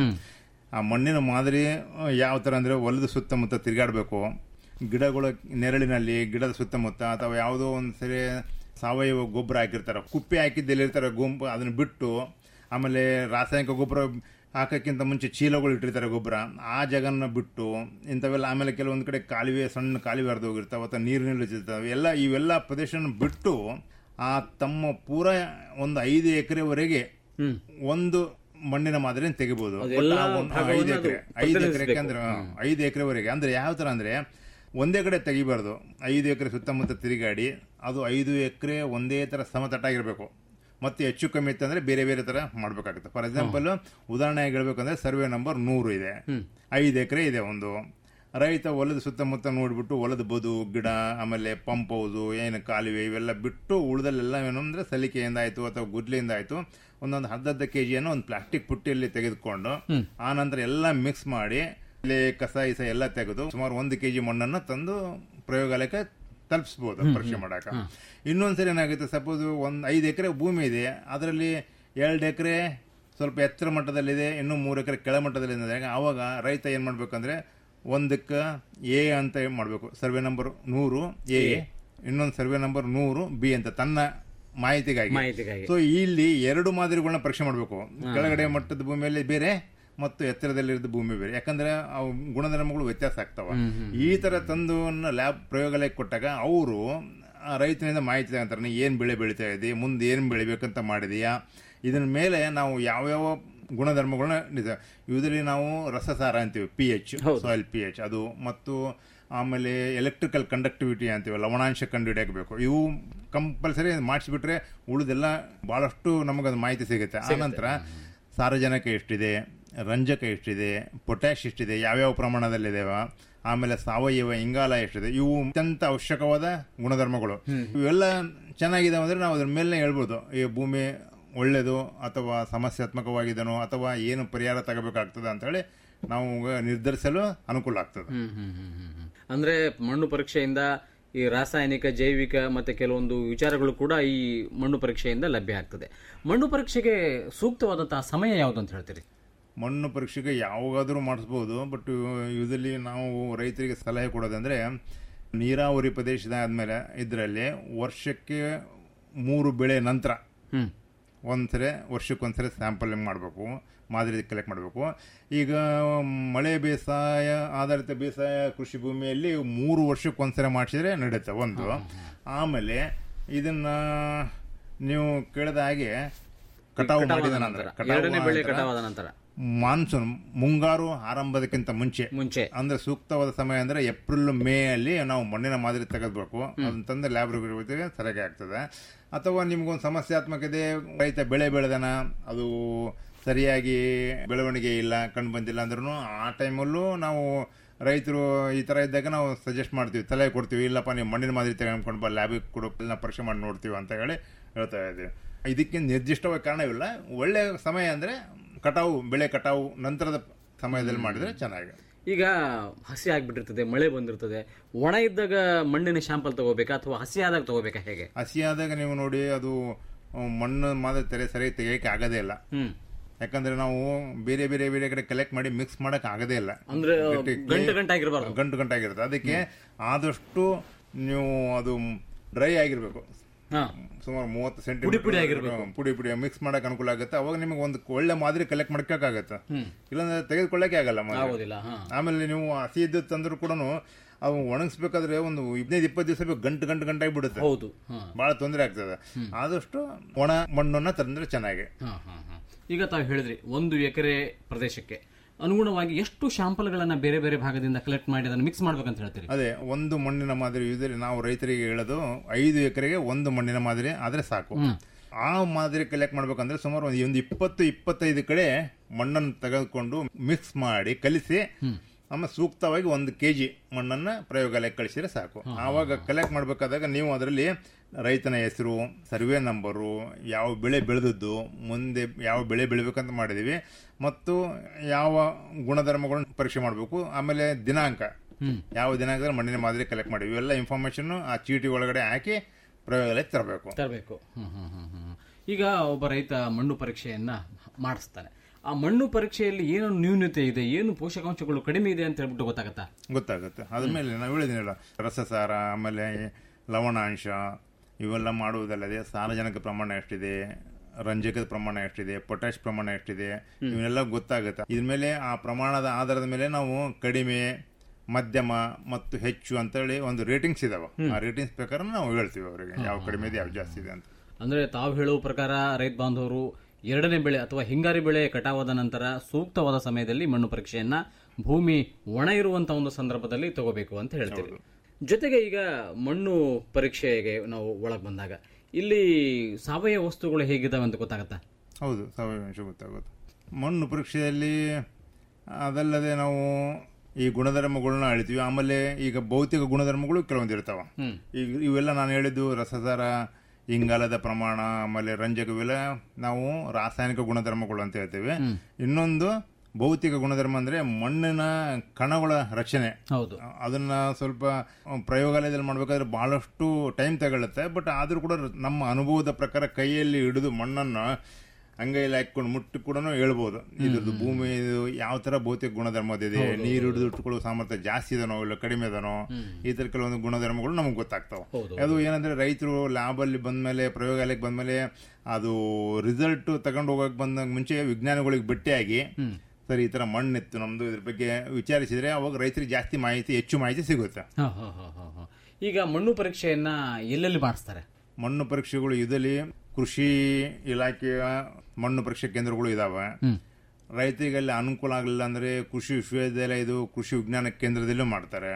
ಆ ಮಣ್ಣಿನ ಮಾದರಿ ಆ, ಯಾವ ತರ ಅಂದ್ರೆ ಹೊಲದ ಸುತ್ತಮುತ್ತ ತಿರುಗಾಡಬೇಕು ಗಿಡಗಳ ನೆರಳಿನಲ್ಲಿ ಗಿಡದ ಸುತ್ತಮುತ್ತ ಅಥವಾ ಯಾವುದೋ ಒಂದು ಸರಿ ಸಾವಯವ ಗೊಬ್ಬರ ಹಾಕಿರ್ತಾರೆ ಕುಪ್ಪೆ ಹಾಕಿದ್ದೆಲ್ಲಿರ್ತಾರೆ ಗುಂಪು ಅದನ್ನ ಬಿಟ್ಟು ಆಮೇಲೆ ರಾಸಾಯನಿಕ ಗೊಬ್ಬರ ಹಾಕೋಕ್ಕಿಂತ ಮುಂಚೆ ಚೀಲಗಳು ಇಟ್ಟಿರ್ತಾರೆ ಗೊಬ್ಬರ ಆ ಜಾಗನ ಬಿಟ್ಟು ಇಂಥವೆಲ್ಲ ಆಮೇಲೆ ಕೆಲವೊಂದು ಕಡೆ ಕಾಲುವೆ ಸಣ್ಣ ಕಾಲುವೆ ಹರಿದು ಹೋಗಿರ್ತಾವೆ ಅಥವಾ ನೀರು ನಿಲ್ಲಿಸಿರ್ತಾವೆ ಎಲ್ಲ ಇವೆಲ್ಲ ಪ್ರದೇಶನ ಬಿಟ್ಟು ಆ ತಮ್ಮ ಪೂರ ಒಂದು ಐದು ಎಕರೆವರೆಗೆ ಒಂದು ಮಣ್ಣಿನ ಮಾದರಿನ ತೆಗಿಬಹುದು ಅದೆಲ್ಲ ಭಾಗವನ್ನ ಐದು ಅದು ಎಕರೆ ಐದು ಎಕರೆ ಪ್ರತಿನಿಧಿಸ್ಬೇಕು. ಅಂದ್ರೆ ಹಾ, ಐದು ಎಕರೆವರೆಗೆ ಅಂದ್ರೆ ಯಾವ ತರ ಅಂದ್ರೆ ಒಂದೇ ಕಡೆ ತೆಗಿಬಾರ್ದು ಐದು ಎಕರೆ ಸುತ್ತಮುತ್ತ ತಿರುಗಾಡಿ ಅದು ಐದು ಎಕರೆ ಒಂದೇ ತರ ಸಮತಟ್ಟಾಗಿರ್ಬೇಕು ಮತ್ತೆ ಹೆಚ್ಚು ಕಮ್ಮಿ ಇತ್ತಂದ್ರೆ ಬೇರೆ ಬೇರೆ ತರ ಮಾಡ್ಬೇಕಾಗುತ್ತೆ ಫಾರ್ ಎಕ್ಸಾಂಪಲ್ ಉದಾಹರಣೆಗೆ ಹೇಳ್ಬೇಕಂದ್ರೆ ಸರ್ವೆ ನಂಬರ್ ನೂರು ಇದೆ ಐದು ಎಕರೆ ಇದೆ ಒಂದು ರೈತ ಹೊಲದ ಸುತ್ತಮುತ್ತ ನೋಡ್ಬಿಟ್ಟು ಹೊಲದ ಬದು ಗಿಡ ಆಮೇಲೆ ಪಂಪ್ ಹೌದು ಏನು ಕಾಲುವೆ ಇವೆಲ್ಲ ಬಿಟ್ಟು ಉಳಿದಲ್ಲೆಲ್ಲ ಏನಂದ್ರೆ ಸಲಿಕೆಯಿಂದ ಆಯ್ತು ಅಥವಾ ಗುಡ್ಲಿಯಿಂದ ಆಯ್ತು ಒಂದೊಂದು ಅರ್ಧರ್ಧ ಕೆ ಜಿಯನ್ನು ಒಂದು ಪ್ಲಾಸ್ಟಿಕ್ ಪುಟ್ಟಿಯಲ್ಲಿ ತೆಗೆದುಕೊಂಡು ಆ ನಂತರ ಎಲ್ಲ ಮಿಕ್ಸ್ ಮಾಡಿ ಇಲ್ಲಿ ಕಸ ಇಸ ಎಲ್ಲ ತೆಗೆದು ಸುಮಾರು ಒಂದು ಕೆ ಜಿ ಮಣ್ಣನ್ನು ತಂದು ಪ್ರಯೋಗಾಲಯಕ್ಕೆ ತಲುಪಿಸ್ಬೋದು ಪರೀಕ್ಷೆ ಮಾಡಾಕ ಇನ್ನೊಂದ್ಸರಿ ಏನಾಗುತ್ತೆ ಸಪೋಸ್ ಒಂದು ಐದು ಎಕರೆ ಭೂಮಿ ಇದೆ ಅದರಲ್ಲಿ ಎರಡು ಎಕರೆ ಸ್ವಲ್ಪ ಎತ್ತರ ಮಟ್ಟದಲ್ಲಿದೆ ಇನ್ನು ಮೂರು ಎಕರೆ ಕೆಳ ಮಟ್ಟದಲ್ಲಿದೆ ಆವಾಗ ರೈತ ಏನ್ ಮಾಡ್ಬೇಕಂದ್ರೆ ಒಂದಕ್ಕೆ ಎ ಅಂತ ಮಾಡಬೇಕು ಸರ್ವೆ ನಂಬರ್ ನೂರು ಎ ಇನ್ನೊಂದು ಸರ್ವೆ ನಂಬರ್ ನೂರು ಬಿ ಅಂತ ತನ್ನ ಮಾಹಿತಿಗಾಗಿ ಮಾಹಿತಿಗಾಗಿ. ಸೊ ಇಲ್ಲಿ ಎರಡು ಮಾದರಿಗಳನ್ನ ಪರೀಕ್ಷೆ ಮಾಡಬೇಕು ಕೆಳಗಡೆ ಮಟ್ಟದ ಭೂಮಿಯಲ್ಲಿ ಬೇರೆ ಮತ್ತು ಎತ್ತರದಲ್ಲಿರೋದು ಭೂಮಿ ಬೇರೆ ಯಾಕಂದ್ರೆ ಅವು ಗುಣಧರ್ಮಗಳು ವ್ಯತ್ಯಾಸ ಆಗ್ತಾವ ಈ ತರ ತಂದು ಲ್ಯಾಬ್ ಪ್ರಯೋಗಾಲಯಕ್ಕೆ ಕೊಟ್ಟಾಗ ಅವರು ರೈತನಿಂದ ಮಾಹಿತಿ ತಗೊಂತಾರೆ ನೀ ಏನ್ ಬೆಳೆ ಬೆಳಿತಾ ಇದ್ದೀವಿ ಮುಂದೆ ಏನ್ ಬೆಳಿಬೇಕಂತ ಮಾಡಿದೀಯಾ ಇದನ್ನ ಮೇಲೆ ನಾವು ಯಾವ್ಯಾವ ಗುಣಧರ್ಮಗಳನ್ನ ನಿಜ ಇದರಲ್ಲಿ ನಾವು ರಸಸಾರ ಅಂತೀವಿ P H soil P H ಅದು ಮತ್ತು ಆಮೇಲೆ ಎಲೆಕ್ಟ್ರಿಕಲ್ ಕಂಡಕ್ಟಿವಿಟಿ ಅಂತೀವಿ ಲವಣಾಂಶ ಕಂಡುಹಿಡಿಯಬೇಕು ಇವು ಕಂಪಲ್ಸರಿ ಮಾಡಿಸ್ಬಿಟ್ರೆ ಉಳಿದೆಲ್ಲ ಬಹಳಷ್ಟು ನಮಗದು ಮಾಹಿತಿ ಸಿಗುತ್ತೆ ಆನಂತರ ಸಾರಜನಕ ಎಷ್ಟಿದೆ ರಂಜಕ ಎಷ್ಟಿದೆ ಪೊಟ್ಯಾಶ್ ಎಷ್ಟಿದೆ ಯಾವ್ಯಾವ ಪ್ರಮಾಣದಲ್ಲಿದೆವ ಆಮೇಲೆ ಸಾವಯವ ಇಂಗಾಲ ಎಷ್ಟಿದೆ ಇವು ಅತ್ಯಂತ ಅವಶ್ಯಕವಾದ ಗುಣಧರ್ಮಗಳು ಇವೆಲ್ಲ ಚೆನ್ನಾಗಿದಾವೆ ಅಂದ್ರೆ ನಾವು ಅದ್ರ ಮೇಲೆ ಹೇಳ್ಬೋದು ಈ ಭೂಮಿ ಒಳ್ಳೆಯದು ಅಥವಾ ಸಮಸ್ಯಾತ್ಮಕವಾಗಿದನೋ ಅಥವಾ ಏನು ಪರಿಹಾರ ತಗೋಬೇಕಾಗ್ತದೆ ಅಂತ ಹೇಳಿ ನಾವು ನಿರ್ಧರಿಸಲು ಅನುಕೂಲ ಆಗ್ತದೆ ಹ್ಮ್ ಹ್ಮ್ ಹ್ಮ್ ಹ್ಮ್ ಹ್ಮ್. ಅಂದ್ರೆ ಮಣ್ಣು ಪರೀಕ್ಷೆಯಿಂದ ಈ ರಾಸಾಯನಿಕ ಜೈವಿಕ ಮತ್ತೆ ಕೆಲವೊಂದು ವಿಚಾರಗಳು ಕೂಡ ಈ ಮಣ್ಣು ಪರೀಕ್ಷೆಯಿಂದ ಲಭ್ಯ ಆಗ್ತದೆ ಮಣ್ಣು ಪರೀಕ್ಷೆಗೆ ಸೂಕ್ತವಾದಂತಹ ಸಮಯ ಯಾವುದು ಅಂತ ಹೇಳ್ತೀರಿ ಮಣ್ಣು ಪರೀಕ್ಷೆಗೆ ಯಾವಾಗಾದರೂ ಮಾಡಿಸ್ಬೋದು ಬಟ್ ಯೂಸಲಿ ನಾವು ರೈತರಿಗೆ ಸಲಹೆ ಕೊಡೋದಂದ್ರೆ ನೀರಾವರಿ ಪ್ರದೇಶದ ಆದಮೇಲೆ ಇದರಲ್ಲಿ ವರ್ಷಕ್ಕೆ ಮೂರು ಬೆಳೆ ನಂತರ ಹ್ಮ್ ಒಂದ್ಸರಿ ವರ್ಷಕ್ಕೊಂದ್ಸರಿ ಸ್ಯಾಂಪಲಿಂಗ್ ಮಾಡಬೇಕು ಮಾದರಿ ಕಲೆಕ್ಟ್ ಮಾಡಬೇಕು ಈಗ ಮಳೆ ಬೇಸಾಯ ಆಧಾರಿತ ಬೇಸಾಯ ಕೃಷಿ ಭೂಮಿಯಲ್ಲಿ ಮೂರು ವರ್ಷಕ್ಕೊಂದ್ಸರಿ ಮಾಡಿಸಿದ್ರೆ ನಡೆಯುತ್ತೆ ಒಂದು ಆಮೇಲೆ ಇದನ್ನ ನೀವು ಕೇಳಿದ ಹಾಗೆ ಕಟಾವು ಮಾಡಿದ ನಂತರ ಎರಡನೇ ಕಟಾವು ಬೆಳೆ ನಂತರ ಕಟಾವಾದ ನಂತರ ಮಾನ್ಸೂನ್ ಮುಂಗಾರು ಆರಂಭದಕ್ಕಿಂತ ಮುಂಚೆ ಮುಂಚೆ ಅಂದ್ರೆ ಸೂಕ್ತವಾದ ಸಮಯ ಅಂದ್ರೆ ಏಪ್ರಿಲ್ ಮೇ ಅಲ್ಲಿ ನಾವು ಮಣ್ಣಿನ ಮಾದರಿ ತೆಗೆದ್ಬೇಕು ಅದನ್ನ ತಂದು ಲ್ಯಾಬ್ ಸರಿಯಾಗಿ ಆಗ್ತದೆ ಅಥವಾ ನಿಮ್ಗೊಂದು ಸಮಸ್ಯಾತ್ಮಕ ಇದೆ ರೈತ ಬೆಳೆ ಬೆಳೆದನ ಅದು ಸರಿಯಾಗಿ ಬೆಳವಣಿಗೆ ಇಲ್ಲ ಕಂಡು ಬಂದಿಲ್ಲ ಅಂದ್ರೂ ಆ ಟೈಮಲ್ಲೂ ನಾವು ರೈತರು ಈ ತರ ಇದ್ದಾಗ ನಾವು ಸಜೆಸ್ಟ್ ಮಾಡ್ತೀವಿ ಸಲಹೆ ಕೊಡ್ತೀವಿ ಇಲ್ಲಪ್ಪ ನೀವು ಮಣ್ಣಿನ ಮಾದರಿ ತೆಗೆದುಕೊಂಡು ಬಾ ಲ್ಯಾಬಿಗೆ ಕೊಡು ಇಲ್ಲ ಪರೀಕ್ಷೆ ಮಾಡಿ ನೋಡ್ತೀವಿ ಅಂತ ಹೇಳಿ ಹೇಳ್ತಾ ಇದ್ದೀವಿ ಇದಕ್ಕೆ ನಿರ್ದಿಷ್ಟವಾಗಿ ಕಾರಣವಿಲ್ಲ ಒಳ್ಳೆ ಸಮಯ ಅಂದ್ರೆ ಕಟಾವು ಬೆಳೆ ಕಟಾವು ನಂತರದ ಸಮಯದಲ್ಲಿ ಮಾಡಿದ್ರೆ ಚೆನ್ನಾಗಿ ಈಗ ಹಸಿ ಆಗ್ಬಿಟ್ಟಿರ್ತದೆ ಮಳೆ ಬಂದಿರ್ತದೆ ಒಣ ಇದ್ದಾಗ ಮಣ್ಣಿನ ಶಾಂಪಲ್ ತಗೋಬೇಕಾ ಅಥವಾ ಹಸಿ ಆದಾಗ ತಗೋಬೇಕಾ ಹೇಗೆ ಹಸಿಯಾದಾಗ ನೀವು ನೋಡಿ ಅದು ಆ, ಮಣ್ಣು ಮಾದರಿ ತೆರೆ ಸರಿಯಾಗಿ ತೆಗಿಯಕ್ಕೆ ಆಗದೇ ಇಲ್ಲ ಹ್ಮ್ ಯಾಕಂದ್ರೆ ನಾವು ಬೇರೆ ಬೇರೆ ಬೇರೆ ಕಡೆ ಕಲೆಕ್ಟ್ ಮಾಡಿ ಮಿಕ್ಸ್ ಮಾಡಕ್ ಆಗದೇ ಇಲ್ಲ ಅಂದ್ರೆ ಗಟ್ಟಿ ಗಂಟು ಗಂಟಾಗಿರ್ಬಾರ್ದು ಗಂಟು ಗಂಟಾಗಿರುತ್ತೆ ಅದಕ್ಕೆ ಆದಷ್ಟು ನೀವು ಅದು ಡ್ರೈ ಆಗಿರ್ಬೇಕು ಹಾ ಸುಮಾರು ಮೂವತ್ತು ಪುಡಿ ಸೆಂಟಿಮೀಟರ್ ಆಗಿರ್ಬೇಕು. ಪುಡಿ ಪುಡಿ ಮಿಕ್ಸ್ ಮಾಡಕ್ ಅನುಕೂಲ ಆಗುತ್ತೆ ಅವಾಗ ನಿಮಗೆ ಒಂದು ಒಳ್ಳೆ ಮಾದರಿ ಕಲೆಕ್ಟ್ ಮಾಡ್ಕೋಕ್ಕಾಗತ್ತೆ ಇಲ್ಲಾಂದ್ರೆ ತೆಗೆದುಕೊಳ್ಳಕ್ಕೆ ಆಗಲ್ಲ ಮಾದರಿ. ಆಗೋದಿಲ್ಲ ಹಾ ಆಮೇಲೆ ನೀವು ಹಸಿ ಇದ್ದು ತಂದ್ರು ಕೂಡ ಅವು ಒಣಗಿಸ್ಬೇಕಾದ್ರೆ ಒಂದು ಹದಿನೈದು ಇಪ್ಪತ್ತು ದಿವಸ ಬೇಕು ಗಂಟು ಗಂಟು ಗಂಟಾಗಿ ಬಿಡುತ್ತೆ ಹೌದು ಹಾ ಬಹಳ ತೊಂದರೆ ಆಗ್ತದೆ ಆದಷ್ಟು ಒಣ ಮಣ್ಣನ್ನ ತಂದ್ರೆ ಚೆನ್ನಾಗಿ ಹಾ, ಹಾ, ಹಾ. ಈಗ ತಾವು ಹೇಳಿದ್ರಿ ಒಂದು ಎಕರೆ ಪ್ರದೇಶಕ್ಕೆ ಅನುಗುಣವಾಗಿ ಎಷ್ಟು ಶಾಂಪಲ್ಗಳನ್ನ ಬೇರೆ ಬೇರೆ ಭಾಗದಿಂದ ಕಲೆಕ್ಟ್ ಮಾಡಿ ಅದನ್ನು ಮಿಕ್ಸ್ ಮಾಡ್ಬೇಕಂತ ಹೇಳ್ತೀರಿ ಅದೇ ಒಂದು ಮಣ್ಣಿನ ಮಾದರಿ ಯೂಸಲಿ ನಾವು ರೈತರಿಗೆ ಹೇಳೋದು ಐದು ಎಕರೆಗೆ ಒಂದು ಮಣ್ಣಿನ ಮಾದರಿ ಆದ್ರೆ ಸಾಕು ಆ ಮಾದರಿ ಕಲೆಕ್ಟ್ ಮಾಡ್ಬೇಕಂದ್ರೆ ಸುಮಾರು ಒಂದು ಒಂದು ಇಪ್ಪತ್ತು ಇಪ್ಪತ್ತೈದು ಕಡೆ ಮಣ್ಣನ್ನು ತೆಗೆದುಕೊಂಡು ಮಿಕ್ಸ್ ಮಾಡಿ ಕಲಿಸಿ ಆಮೇಲೆ ಸೂಕ್ತವಾಗಿ ಒಂದು ಕೆ ಜಿ ಮಣ್ಣನ್ನ ಪ್ರಯೋಗಾಲಯಕ್ಕೆ ಕಳಿಸಿದ್ರೆ ಸಾಕು ಆವಾಗ ಕಲೆಕ್ಟ್ ಮಾಡಬೇಕಾದಾಗ ನೀವು ಅದರಲ್ಲಿ ರೈತನ ಹೆಸರು ಸರ್ವೆ ನಂಬರು ಯಾವ ಬೆಳೆ ಬೆಳೆದದ್ದು ಮುಂದೆ ಯಾವ ಬೆಳೆ ಬೆಳಿಬೇಕಂತ ಮಾಡಿದೀವಿ ಮತ್ತು ಯಾವ ಗುಣಧರ್ಮಗಳನ್ನ ಪರೀಕ್ಷೆ ಮಾಡಬೇಕು ಆಮೇಲೆ ದಿನಾಂಕ ಯಾವ ದಿನಾಂಕದಲ್ಲಿ ಮಣ್ಣಿನ ಮಾದರಿ ಕಲೆಕ್ಟ್ ಮಾಡಿವಿ ಇವೆಲ್ಲ ಇನ್ಫಾರ್ಮೇಶನ್ ಆ ಚೀಟಿ ಒಳಗಡೆ ಹಾಕಿ ಪ್ರಯೋಗಾಲಯಕ್ಕೆ ತರಬೇಕು ತರಬೇಕು ಈಗ ಒಬ್ಬ ರೈತ ಮಣ್ಣು ಪರೀಕ್ಷೆಯನ್ನ ಮಾಡಿಸ್ತಾನೆ ಆ ಮಣ್ಣು ಪರೀಕ್ಷೆಯಲ್ಲಿ ಏನು ನ್ಯೂನತೆ ಇದೆ ಏನು ಪೋಷಕಾಂಶಗಳು ಕಡಿಮೆ ಇದೆ ಅಂತ ಹೇಳ್ಬಿಟ್ಟು ಗೊತ್ತಾಗತ್ತಾ ಗೊತ್ತಾಗುತ್ತೆ ಅದ್ಮೇಲೆ ನಾವು ಹೇಳಿದಿನಲ್ಲ ರಸಸಾರ ಆಮೇಲೆ ಲವಣಾಂಶ ಇವೆಲ್ಲ ಮಾಡುವುದಲ್ಲದೆ ಸಾರಜನಕ ಪ್ರಮಾಣ ಎಷ್ಟಿದೆ ರಂಜಕದ ಪ್ರಮಾಣ ಎಷ್ಟಿದೆ ಪೊಟ್ಯಾಶ್ ಪ್ರಮಾಣ ಎಷ್ಟಿದೆ ಇವನ್ನೆಲ್ಲ ಗೊತ್ತಾಗುತ್ತೆ ಇದ್ರ ಮೇಲೆ ಆ ಪ್ರಮಾಣದ ಆಧಾರದ ಮೇಲೆ ನಾವು ಕಡಿಮೆ ಮಧ್ಯಮ ಮತ್ತು ಹೆಚ್ಚು ಅಂತೇಳಿ ಒಂದು ರೇಟಿಂಗ್ಸ್ ಇದಾವೆ ಆ ರೇಟಿಂಗ್ಸ್ ಪ್ರಕಾರ ನಾವು ಹೇಳ್ತೀವಿ ಅವರಿಗೆ ಯಾವ ಕಡಿಮೆ ಇದೆ ಯಾವ ಜಾಸ್ತಿ ಇದೆ ಅಂತ ಅಂದ್ರೆ ತಾವು ಹೇಳುವ ಪ್ರಕಾರ ರೈತ ಬಾಂಧವರು ಎರಡನೇ ಬೆಳೆ ಅಥವಾ ಹಿಂಗಾರಿ ಬೆಳೆ ಕಟಾವಾದ ನಂತರ ಸೂಕ್ತವಾದ ಸಮಯದಲ್ಲಿ ಮಣ್ಣು ಪರೀಕ್ಷೆಯನ್ನ ಭೂಮಿ ಒಣ ಇರುವಂತ ಒಂದು ಸಂದರ್ಭದಲ್ಲಿ ತಗೋಬೇಕು ಅಂತ ಹೇಳ್ತೀವಿ ಜೊತೆಗೆ ಈಗ ಮಣ್ಣು ಪರೀಕ್ಷೆಗೆ ನಾವು ಒಳಗೆ ಬಂದಾಗ ಇಲ್ಲಿ ಸಾವಯವ ವಸ್ತುಗಳು ಹೇಗಿದಾವೆ ಅಂತ ಗೊತ್ತಾಗತ್ತಾ ಹೌದು ಸಾವಯವ ಅಂಶ ಗೊತ್ತಾಗುತ್ತೆ ಮಣ್ಣು ಪರೀಕ್ಷೆಯಲ್ಲಿ ಅದಲ್ಲದೆ ನಾವು ಈ ಗುಣಧರ್ಮಗಳನ್ನ ಅಳಿತೀವಿ ಆಮೇಲೆ ಈಗ ಭೌತಿಕ ಗುಣಧರ್ಮಗಳು ಕೆಲವೊಂದು ಇರ್ತಾವ ಈಗ ಇವೆಲ್ಲ ನಾನು ಹೇಳಿದ್ದು ರಸಸಾರ ಇಂಗಾಲದ ಪ್ರಮಾಣ ಆಮೇಲೆ ರಂಜಕ ಇವೆಲ್ಲ ನಾವು ರಾಸಾಯನಿಕ ಗುಣಧರ್ಮಗಳು ಅಂತ ಹೇಳ್ತೇವೆ ಇನ್ನೊಂದು ಭೌತಿಕ ಗುಣಧರ್ಮ ಅಂದ್ರೆ ಮಣ್ಣಿನ ಕಣಗಳ ರಚನೆ ಹೌದು ಅದನ್ನ ಸ್ವಲ್ಪ ಪ್ರಯೋಗಾಲಯದಲ್ಲಿ ಮಾಡಬೇಕಾದ್ರೆ ಬಹಳಷ್ಟು ಟೈಮ್ ತಗೊಳುತ್ತೆ ಬಟ್ ಆದ್ರೂ ಕೂಡ ನಮ್ಮ ಅನುಭವದ ಪ್ರಕಾರ ಕೈಯಲ್ಲಿ ಹಿಡಿದು ಮಣ್ಣನ್ನ ಅಂಗೈಯಲ್ಲಿ ಹಾಕೊಂಡು ಮುಟ್ಟಿ ಕೂಡ ಹೇಳ್ಬೋದು ಇದ್ರದ್ದು ಭೂಮಿ ಇದು ಯಾವ ತರ ಭೌತಿಕ ಗುಣಧರ್ಮದಿದೆ ನೀರು ಹಿಡಿದು ಇಟ್ಕೊಳ್ಳೋ ಸಾಮರ್ಥ್ಯ ಜಾಸ್ತಿ ಇದನೋ ಇಲ್ಲ ಕಡಿಮೆ ಇದನೋ ಈ ತರ ಕೆಲವೊಂದು ಗುಣಧರ್ಮಗಳು ನಮಗೆ ಗೊತ್ತಾಗ್ತಾವ ಹೌದು. ಅದು ಏನಂದ್ರೆ ರೈತರು ಲ್ಯಾಬ್ ಅಲ್ಲಿ ಬಂದ್ಮೇಲೆ ಪ್ರಯೋಗಾಲಯಕ್ಕೆ ಬಂದ್ಮೇಲೆ ಅದು ರಿಸಲ್ಟ್ ತಗೊಂಡು ಹೋಗಕ್ ಬಂದ ಮುಂಚೆ ವಿಜ್ಞಾನಿಗಳಿಗೆ ಭೇಟಿಯಾಗಿ ಸರಿ ಈ ತರ ಮಣ್ಣಿತ್ತು ನಮ್ದು ಇದ್ರ ಬಗ್ಗೆ ವಿಚಾರಿಸಿದ್ರೆ ಅವಾಗ ರೈತರಿಗೆ ಜಾಸ್ತಿ ಮಾಹಿತಿ ಹೆಚ್ಚು ಮಾಹಿತಿ ಸಿಗುತ್ತೆ ಹ, ಹ, ಹ, ಹ, ಹ. ಈಗ ಮಣ್ಣು ಪರೀಕ್ಷೆಯನ್ನ ಎಲ್ಲೆಲ್ಲಿ ಮಾಡಿಸ್ತಾರೆ ಮಣ್ಣು ಪರೀಕ್ಷೆಗಳು ಇದರಲ್ಲಿ ಕೃಷಿ ಇಲಾಖೆಯ ಮಣ್ಣು ಪರೀಕ್ಷೆ ಕೇಂದ್ರಗಳು ಇದಾವೆ ರೈತರಿಗೆ ಅಲ್ಲಿ ಅನುಕೂಲ ಆಗಲಿಲ್ಲ ಅಂದ್ರೆ ಕೃಷಿ ವಿಶ್ವವಿದ್ಯಾಲಯ ಇದು ಕೃಷಿ ವಿಜ್ಞಾನ ಕೇಂದ್ರದಲ್ಲೂ ಮಾಡ್ತಾರೆ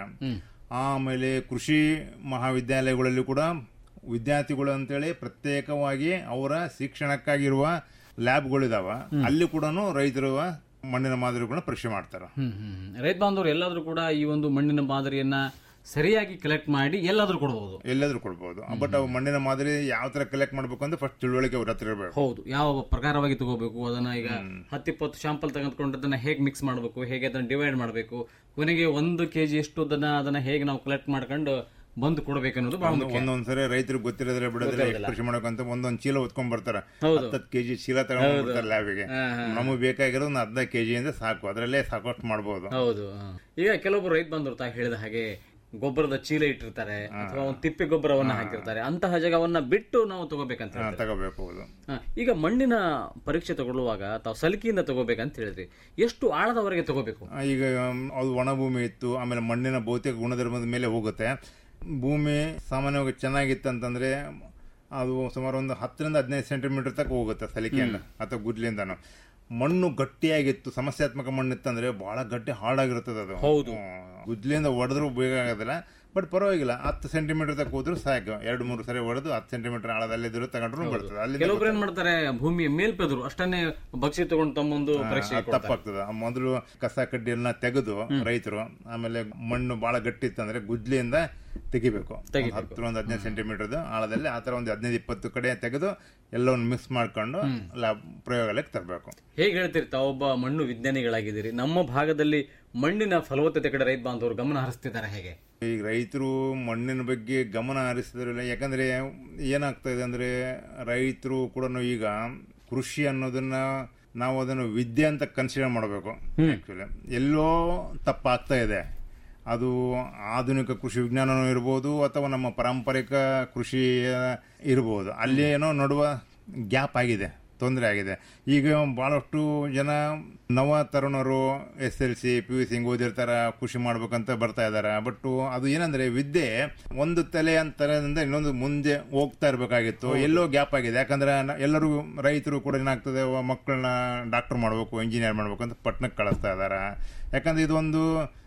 ಆಮೇಲೆ ಕೃಷಿ ಮಹಾವಿದ್ಯಾಲಯಗಳಲ್ಲಿ ಕೂಡ ವಿದ್ಯಾರ್ಥಿಗಳು ಅಂತೇಳಿ ಪ್ರತ್ಯೇಕವಾಗಿ ಅವರ ಶಿಕ್ಷಣಕ್ಕಾಗಿರುವ ಲ್ಯಾಬ್ಗಳಿದಾವ ಅಲ್ಲಿ ಕೂಡ ರೈತರು ಮಣ್ಣಿನ ಮಾದರಿಗಳನ್ನ ಪರೀಕ್ಷೆ ಮಾಡ್ತಾರೆ ಹ್ಮ್ ಹ್ಮ್ ಹ್ಮ್. ರೈತ ಬಾಂಧವರು ಎಲ್ಲಾದ್ರೂ ಕೂಡ ಈ ಒಂದು ಮಣ್ಣಿನ ಮಾದರಿಯನ್ನ ಸರಿಯಾಗಿ ಕಲೆಕ್ಟ್ ಮಾಡಿ ಎಲ್ಲಾದ್ರೂ ಕೊಡಬಹುದು ಎಲ್ಲಾದ್ರೂ ಕೊಡ್ಬೋದು ಬಟ್ ಅವು ಮಣ್ಣಿನ ಮಾದರಿ ಯಾವ ತರ ಕಲೆಕ್ಟ್ ಮಾಡ್ಬೇಕು ಅಂತ ಫಸ್ಟ್ ತಿಳುವಳಿಕೆ ಅವ್ರ ಹತ್ರ ಇರಬೇಕು ಹೌದು ಯಾವ ಪ್ರಕಾರವಾಗಿ ತಗೋಬೇಕು ಅದನ್ನ ಈಗ ಹತ್ತಿಪ್ಪತ್ತು ಶಾಂಪಲ್ ತೆಗೆದುಕೊಂಡು ಅದನ್ನ ಹೇಗೆ ಮಿಕ್ಸ್ ಮಾಡಬೇಕು ಹೇಗೆ ಅದನ್ನ ಡಿವೈಡ್ ಮಾಡಬೇಕು ಕೊನೆಗೆ ಒಂದು ಕೆಜಿ ಎಷ್ಟು ಅದನ್ನ ಅದನ್ನ ಹೇಗೆ ನಾವು ಕಲೆಕ್ಟ್ ಮಾಡ್ಕೊಂಡು ಬಂದು ಕೊಡಬೇಕು ಅನ್ನೋದು ಬಹಳ ಮುಖ್ಯ ಒಂದೊಂದ್ಸರಿ ರೈತರಿಗೆ ಗೊತ್ತಿರೋದ್ರೆ ಬಿಡೋದ್ರೆ ಕೃಷಿ ಮಾಡಬೇಕಂತ ಒಂದೊಂದ್ ಚೀಲ ಹೊತ್ಕೊಂಡ್ ಬರ್ತಾರ ಹೌದು. ಹತ್ತತ್ತು ಕೆಜಿ ಚೀಲ ತಗೊಂಡ್ ಬರ್ತಾರೆ ಲ್ಯಾಬಿಗೆ ನಮಗೆ ಬೇಕಾಗಿರೋದು ಒಂದು ಹದಿನೈದು ಕೆಜಿ ಅಂದ್ರೆ ಸಾಕು ಅದರಲ್ಲೇ ಸಾಕಷ್ಟು ಮಾಡ್ಬೋದು ಹೌದು ಹ. ಈಗ ಕೆಲವೊಬ್ರು ರೈತ ಬಂದರು ತಾ ಹೇಳಿದ ಹಾಗೆ ಗೊಬ್ಬರದ ಚೀಲ ಇಟ್ಟಿರ್ತಾರೆ ಅಥವಾ ಒಂದು ತಿಪ್ಪೆ ಗೊಬ್ಬರವನ್ನ ಹಾಕಿರ್ತಾರೆ ಅಂತಹ ಜಾಗವನ್ನ ಬಿಟ್ಟು ನಾವು ತಗೋಬೇಕಂತ ಹಾ, ಹೇಳ್ತಾರೆ. ತಗೋಬೇಕು ಹೌದು ಹ. ಈಗ ಮಣ್ಣಿನ ಪರೀಕ್ಷೆ ತಗೊಳ್ಳುವಾಗ ತಾವು ಸಲಿಕೆಯಿಂದ ತಗೋಬೇಕಂತ ಹೇಳಿದ್ರಿ ಎಷ್ಟು ಆಳದವರೆಗೆ ತಗೋಬೇಕು ಆ, ಈಗ ಮ್, ಅದು ಒಣ ಭೂಮಿ ಇತ್ತು ಆಮೇಲೆ ಮಣ್ಣಿನ ಭೌತಿಕ ಗುಣಧರ್ಮದ ಮೇಲೆ ಹೋಗುತ್ತೆ ಭೂಮಿ ಸಾಮಾನ್ಯವಾಗಿ ಚೆನ್ನಾಗಿತ್ತು ಅಂತಂದ್ರೆ ಅದು ಸುಮಾರು ಒಂದು ಹತ್ತರಿಂದ ಹದಿನೈದು ಸೆಂಟಿಮೀಟರ್ ತನಕ ಹೋಗುತ್ತೆ ಸಲಿಕೆಯಿಂದ ಅಥವಾ ಗುದ್ಲಿಂದನು ಮಣ್ಣು ಗಟ್ಟಿಯಾಗಿತ್ತು ಸಮಸ್ಯಾತ್ಮಕ ಮಣ್ಣು ಇತ್ತಂದ್ರೆ ಬಹಳ ಗಟ್ಟಿ ಹಾರ್ಡಾಗಿರ್ತದೆ ಅದು ಹೌದು. ಹ್ಮ್. ಗುದ್ಲಿಂದ ಹೊಡೆದ್ರು ಬೇಗ ಆಗೋದಿಲ್ಲ ಬಟ್ ಪರವಾಗಿಲ್ಲ ಹತ್ತು ಸೆಂಟಿಮೀಟರ್ ತನಕ ಹೋದ್ರು ಸಾಕು ಎರಡು ಮೂರು ಸರಿ ಹೊಡೆದು ಹತ್ತು ಸೆಂಟಿಮೀಟರ್ ಆಳದಲ್ಲಿದ್ರು ತಗೊಂಡ್ರು ಬರ್ತದೆ ಅಲ್ಲಿ ಕೆಲವೊಬ್ರು ಏನ್ ಮಾಡ್ತಾರೆ ಭೂಮಿಯ ಮೇಲ್ಪೆದರು ಅಷ್ಟನ್ನೇ ಬಕ್ಷಿ ತಗೊಂಡು ತಮ್ಮೊಂದು ಪರೀಕ್ಷೆ ಅದು ತಪ್ಪಾಗ್ತದೆ ಆ ಮೊದಲು ಕಸ ಕಡ್ಡಿಯನ್ನ ತೆಗೆದು ರೈತರು ಆಮೇಲೆ ಮಣ್ಣು ಬಹಳ ಗಟ್ಟಿ ಇತ್ತಂದ್ರೆ ಗುದ್ಲಿಯಿಂದ ತೆಗಿಬೇಕು ಒಂದು ಹತ್ತು ಒಂದು ಹದಿನೈದು ಸೆಂಟಿಮೀಟರ್ ಆಳದಲ್ಲಿ ಆ ತರ ಒಂದು ಹದಿನೈದು ಇಪ್ಪತ್ತು ಕಡೆ ತೆಗೆದು ಎಲ್ಲವನ್ನು ಮಿಕ್ಸ್ ಮಾಡ್ಕೊಂಡು ಲ್ಯಾಬ್ ಪ್ರಯೋಗಾಲಯಕ್ಕೆ ತರಬೇಕು ಹೇಗೆ ಹೇಳ್ತೀರಿ ತಾವೊಬ್ಬ ಮಣ್ಣು ವಿಜ್ಞಾನಿಗಳಾಗಿದ್ದೀರಿ ನಮ್ಮ ಭಾಗದಲ್ಲಿ ಮಣ್ಣಿನ ಫಲವತ್ತತೆ ಕಡೆ ರೈತ ಬಾಂಧವರು ಗಮನ ಹರಿಸ್ತಿದ್ದಾರೆ ಹೇಗೆ ಈಗ ರೈತರು ಮಣ್ಣಿನ ಬಗ್ಗೆ ಗಮನ ಹರಿಸಿದ್ರಿಲ್ಲ ಯಾಕಂದ್ರೆ ಏನಾಗ್ತಾ ಇದೆ ಅಂದ್ರೆ ರೈತರು ಕೂಡ ಈಗ ಕೃಷಿ ಅನ್ನೋದನ್ನ ನಾವು ಅದನ್ನು ವಿದ್ಯೆ ಅಂತ ಕನ್ಸಿಡರ್ ಮಾಡಬೇಕು ಆಕ್ಚುಲಿ ಎಲ್ಲೋ ತಪ್ಪಾಗ್ತಾ ಇದೆ ಅದು ಆಧುನಿಕ ಕೃಷಿ ವಿಜ್ಞಾನನೂ ಇರ್ಬೋದು ಅಥವಾ ನಮ್ಮ ಪಾರಂಪರಿಕ ಕೃಷಿ ಇರ್ಬೋದು ಅಲ್ಲಿ ಏನೋ ನಡುವ ಗ್ಯಾಪ್ ಆಗಿದೆ ತೊಂದರೆ ಆಗಿದೆ ಈಗ ಬಹಳಷ್ಟು ಜನ ನವ ತರುಣರು S L C P U C ಓದಿರ್ತಾರ ಕೃಷಿ ಮಾಡ್ಬೇಕಂತ ಬರ್ತಾ ಇದಾರೆ ಬಟ್ ಅದು ಏನಂದ್ರೆ ವಿದ್ಯೆ ಒಂದು ತಲೆ ಅಂತರದಿಂದ ಇನ್ನೊಂದು ಮುಂದೆ ಹೋಗ್ತಾ ಇರಬೇಕಾಗಿತ್ತು ಎಲ್ಲೋ ಗ್ಯಾಪ್ ಆಗಿದೆ ಯಾಕಂದ್ರೆ ನ- ಎಲ್ಲರೂ ರೈತರು ಕೂಡ ಏನಾಗ್ತದೆ ಮಕ್ಕಳನ್ನ ಡಾಕ್ಟರ್ ಮಾಡಬೇಕು ಇಂಜಿನಿಯರ್ ಮಾಡ್ಬೇಕು ಅಂತ ಪಟ್ಟಣಕ್ಕೆ ಕಳಿಸ್ತಾ ಇದಾರೆ ಯಾಕಂದ್ರೆ ಇದೊಂದು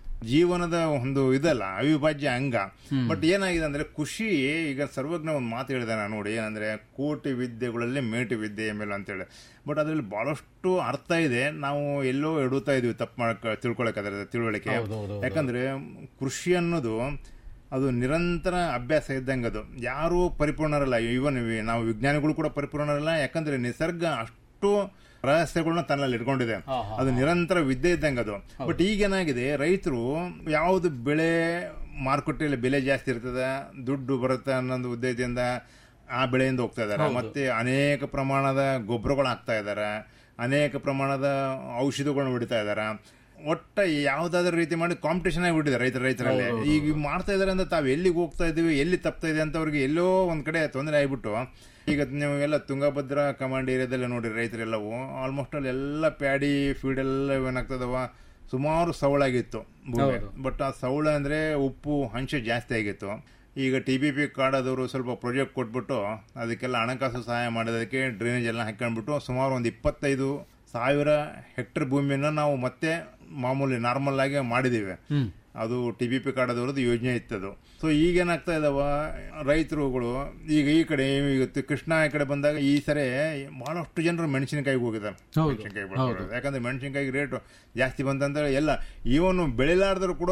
ಜೀವನದ ಒಂದು ಇದಲ್ಲ ಅವಿಭಾಜ್ಯ ಅಂಗ ಬಟ್ ಏನಾಗಿದೆ ಅಂದ್ರೆ ಖುಷಿ ಈಗ ಸರ್ವಜ್ಞ ಒಂದು ಮಾತು ಹೇಳಿದೆ ನಾನು ನೋಡಿ ಏನಂದ್ರೆ ಕೋಟಿ ವಿದ್ಯೆಗಳಲ್ಲಿ ಮೇಟಿ ವಿದ್ಯೆ ಮೇಲೆ ಅಂತೇಳಿ ಬಟ್ ಅದರಲ್ಲಿ ಬಹಳಷ್ಟು ಅರ್ಥ ಇದೆ ನಾವು ಎಲ್ಲೋ ಎಡುತ್ತಾ ಇದೀವಿ ತಪ್ಪು ಮಾಡಕ್ ತಿಳ್ಕೊಳಕ್ ಅದರ ತಿಳುವಳಿಕೆ ಯಾಕಂದ್ರೆ ಕೃಷಿ ಅನ್ನೋದು ಅದು ನಿರಂತರ ಅಭ್ಯಾಸ ಇದ್ದಂಗೆ ಅದು ಯಾರೂ ಪರಿಪೂರ್ಣರಲ್ಲ ಇವನ್ ನಾವು ವಿಜ್ಞಾನಿಗಳು ಕೂಡ ಪರಿಪೂರ್ಣರಲ್ಲ ಯಾಕಂದ್ರೆ ನಿಸರ್ಗ ಅಷ್ಟು ರಹಸ್ಯಗಳನ್ನ ತನ್ನಲ್ಲಿ ಇಟ್ಕೊಂಡಿದೆ ಅದು ನಿರಂತರ ವಿದ್ಯೆ ಇದ್ದಂಗೆ ಅದು ಬಟ್ ಈಗೇನಾಗಿದೆ ರೈತರು ಯಾವುದು ಬೆಳೆ ಮಾರುಕಟ್ಟೆಯಲ್ಲಿ ಬೆಲೆ ಜಾಸ್ತಿ ಇರ್ತದೆ ದುಡ್ಡು ಬರುತ್ತೆ ಅನ್ನೋದು ಉದ್ದೇಶದಿಂದ ಆ ಬೆಳೆಯಿಂದ ಹೋಗ್ತಾ ಇದ್ದಾರೆ ಮತ್ತೆ ಅನೇಕ ಪ್ರಮಾಣದ ಗೊಬ್ಬರಗಳು ಹಾಕ್ತಾ ಇದ್ದಾರೆ ಅನೇಕ ಪ್ರಮಾಣದ ಔಷಧಿಗಳನ್ನ ಹೊಡಿತಾ ಇದ್ದಾರೆ ಒಟ್ಟ ಯಾವ್ದಾದ್ರು ರೀತಿ ಮಾಡಿ ಕಾಂಪಿಟೇಷನ್ ಆಗಿ ಬಿಟ್ಟಿದೆ ರೈತರ ರೈತರಲ್ಲಿ ಈಗ ಇವ್ ಮಾಡ್ತಾ ಇದಾರೆ ಅಂದ್ರೆ ತಾವು ಎಲ್ಲಿಗೆ ಹೋಗ್ತಾ ಇದೀವಿ ಎಲ್ಲಿ ತಪ್ತಾ ಇದೆ ಅಂತ ಅವ್ರಿಗೆ ಎಲ್ಲೋ ಒಂದ್ ಕಡೆ ತೊಂದರೆ ಆಗ್ಬಿಟ್ಟು ಈಗ ನೀವು ಎಲ್ಲ ತುಂಗಭದ್ರಾ ಕಮಾಂಡ್ ಏರಿಯಾದಲ್ಲ ನೋಡಿ ರೈತರೆಲ್ಲವೂ ಆಲ್ಮೋಸ್ಟ್ ಅಲ್ಲಿ ಎಲ್ಲ ಪ್ಯಾಡಿ ಫೀಡ್ ಎಲ್ಲ ಏನಾಗ್ತದವ ಸುಮಾರು ಸವಳಾಗಿತ್ತು ಭೂಮಿ ಬಟ್ ಆ ಸವಳ ಅಂದ್ರೆ ಉಪ್ಪು ಅಂಶ ಜಾಸ್ತಿ ಆಗಿತ್ತು ಈಗ ಟಿ ಬಿ ಪಿ ಕಾಡದವರು ಸ್ವಲ್ಪ ಪ್ರಾಜೆಕ್ಟ್ ಕೊಟ್ಬಿಟ್ಟು ಅದಕ್ಕೆಲ್ಲ ಹಣಕಾಸು ಸಹಾಯ ಮಾಡೋದಕ್ಕೆ ಡ್ರೈನೇಜ್ ಎಲ್ಲ ಹಾಕೊಂಡ್ಬಿಟ್ಟು ಸುಮಾರು ಒಂದು ಇಪ್ಪತ್ತೈದು ಸಾವಿರ ಹೆಕ್ಟರ್ ಭೂಮಿಯನ್ನು ನಾವು ಮತ್ತೆ ಮಾಮೂಲಿ ನಾರ್ಮಲ್ ಆಗಿ ಮಾಡಿದ್ದೀವಿ ಅದು ಟಿ ಬಿ ಪಿ ಕಾಡದವ್ರದ್ದು ಯೋಜನೆ ಇತ್ತದು ಸೊ ಈಗೇನಾಗ್ತಾ ಇದಾವ ರೈತರುಗಳು ಈಗ ಈ ಕಡೆ ಈಗ ತಿ- ಕೃಷ್ಣ ಈ ಕಡೆ ಬಂದಾಗ ಈ ಸರಿ ಬಹಳಷ್ಟು ಜನರು ಮೆಣಸಿನಕಾಯಿಗೆ ಹೋಗಿದ್ದಾರೆ ಮೆಣಸಿನಕಾಯಿ ಬೆಳ್ಕೊಳ್ಳೋದು. ಯಾಕಂದ್ರೆ ಮೆಣಸಿನಕಾಯಿ ರೇಟ್ ಜಾಸ್ತಿ ಬಂತಂದ್ರೆ ಎಲ್ಲ ಇವನು ಬೆಳಿಲಾರ್ದ್ರು ಕೂಡ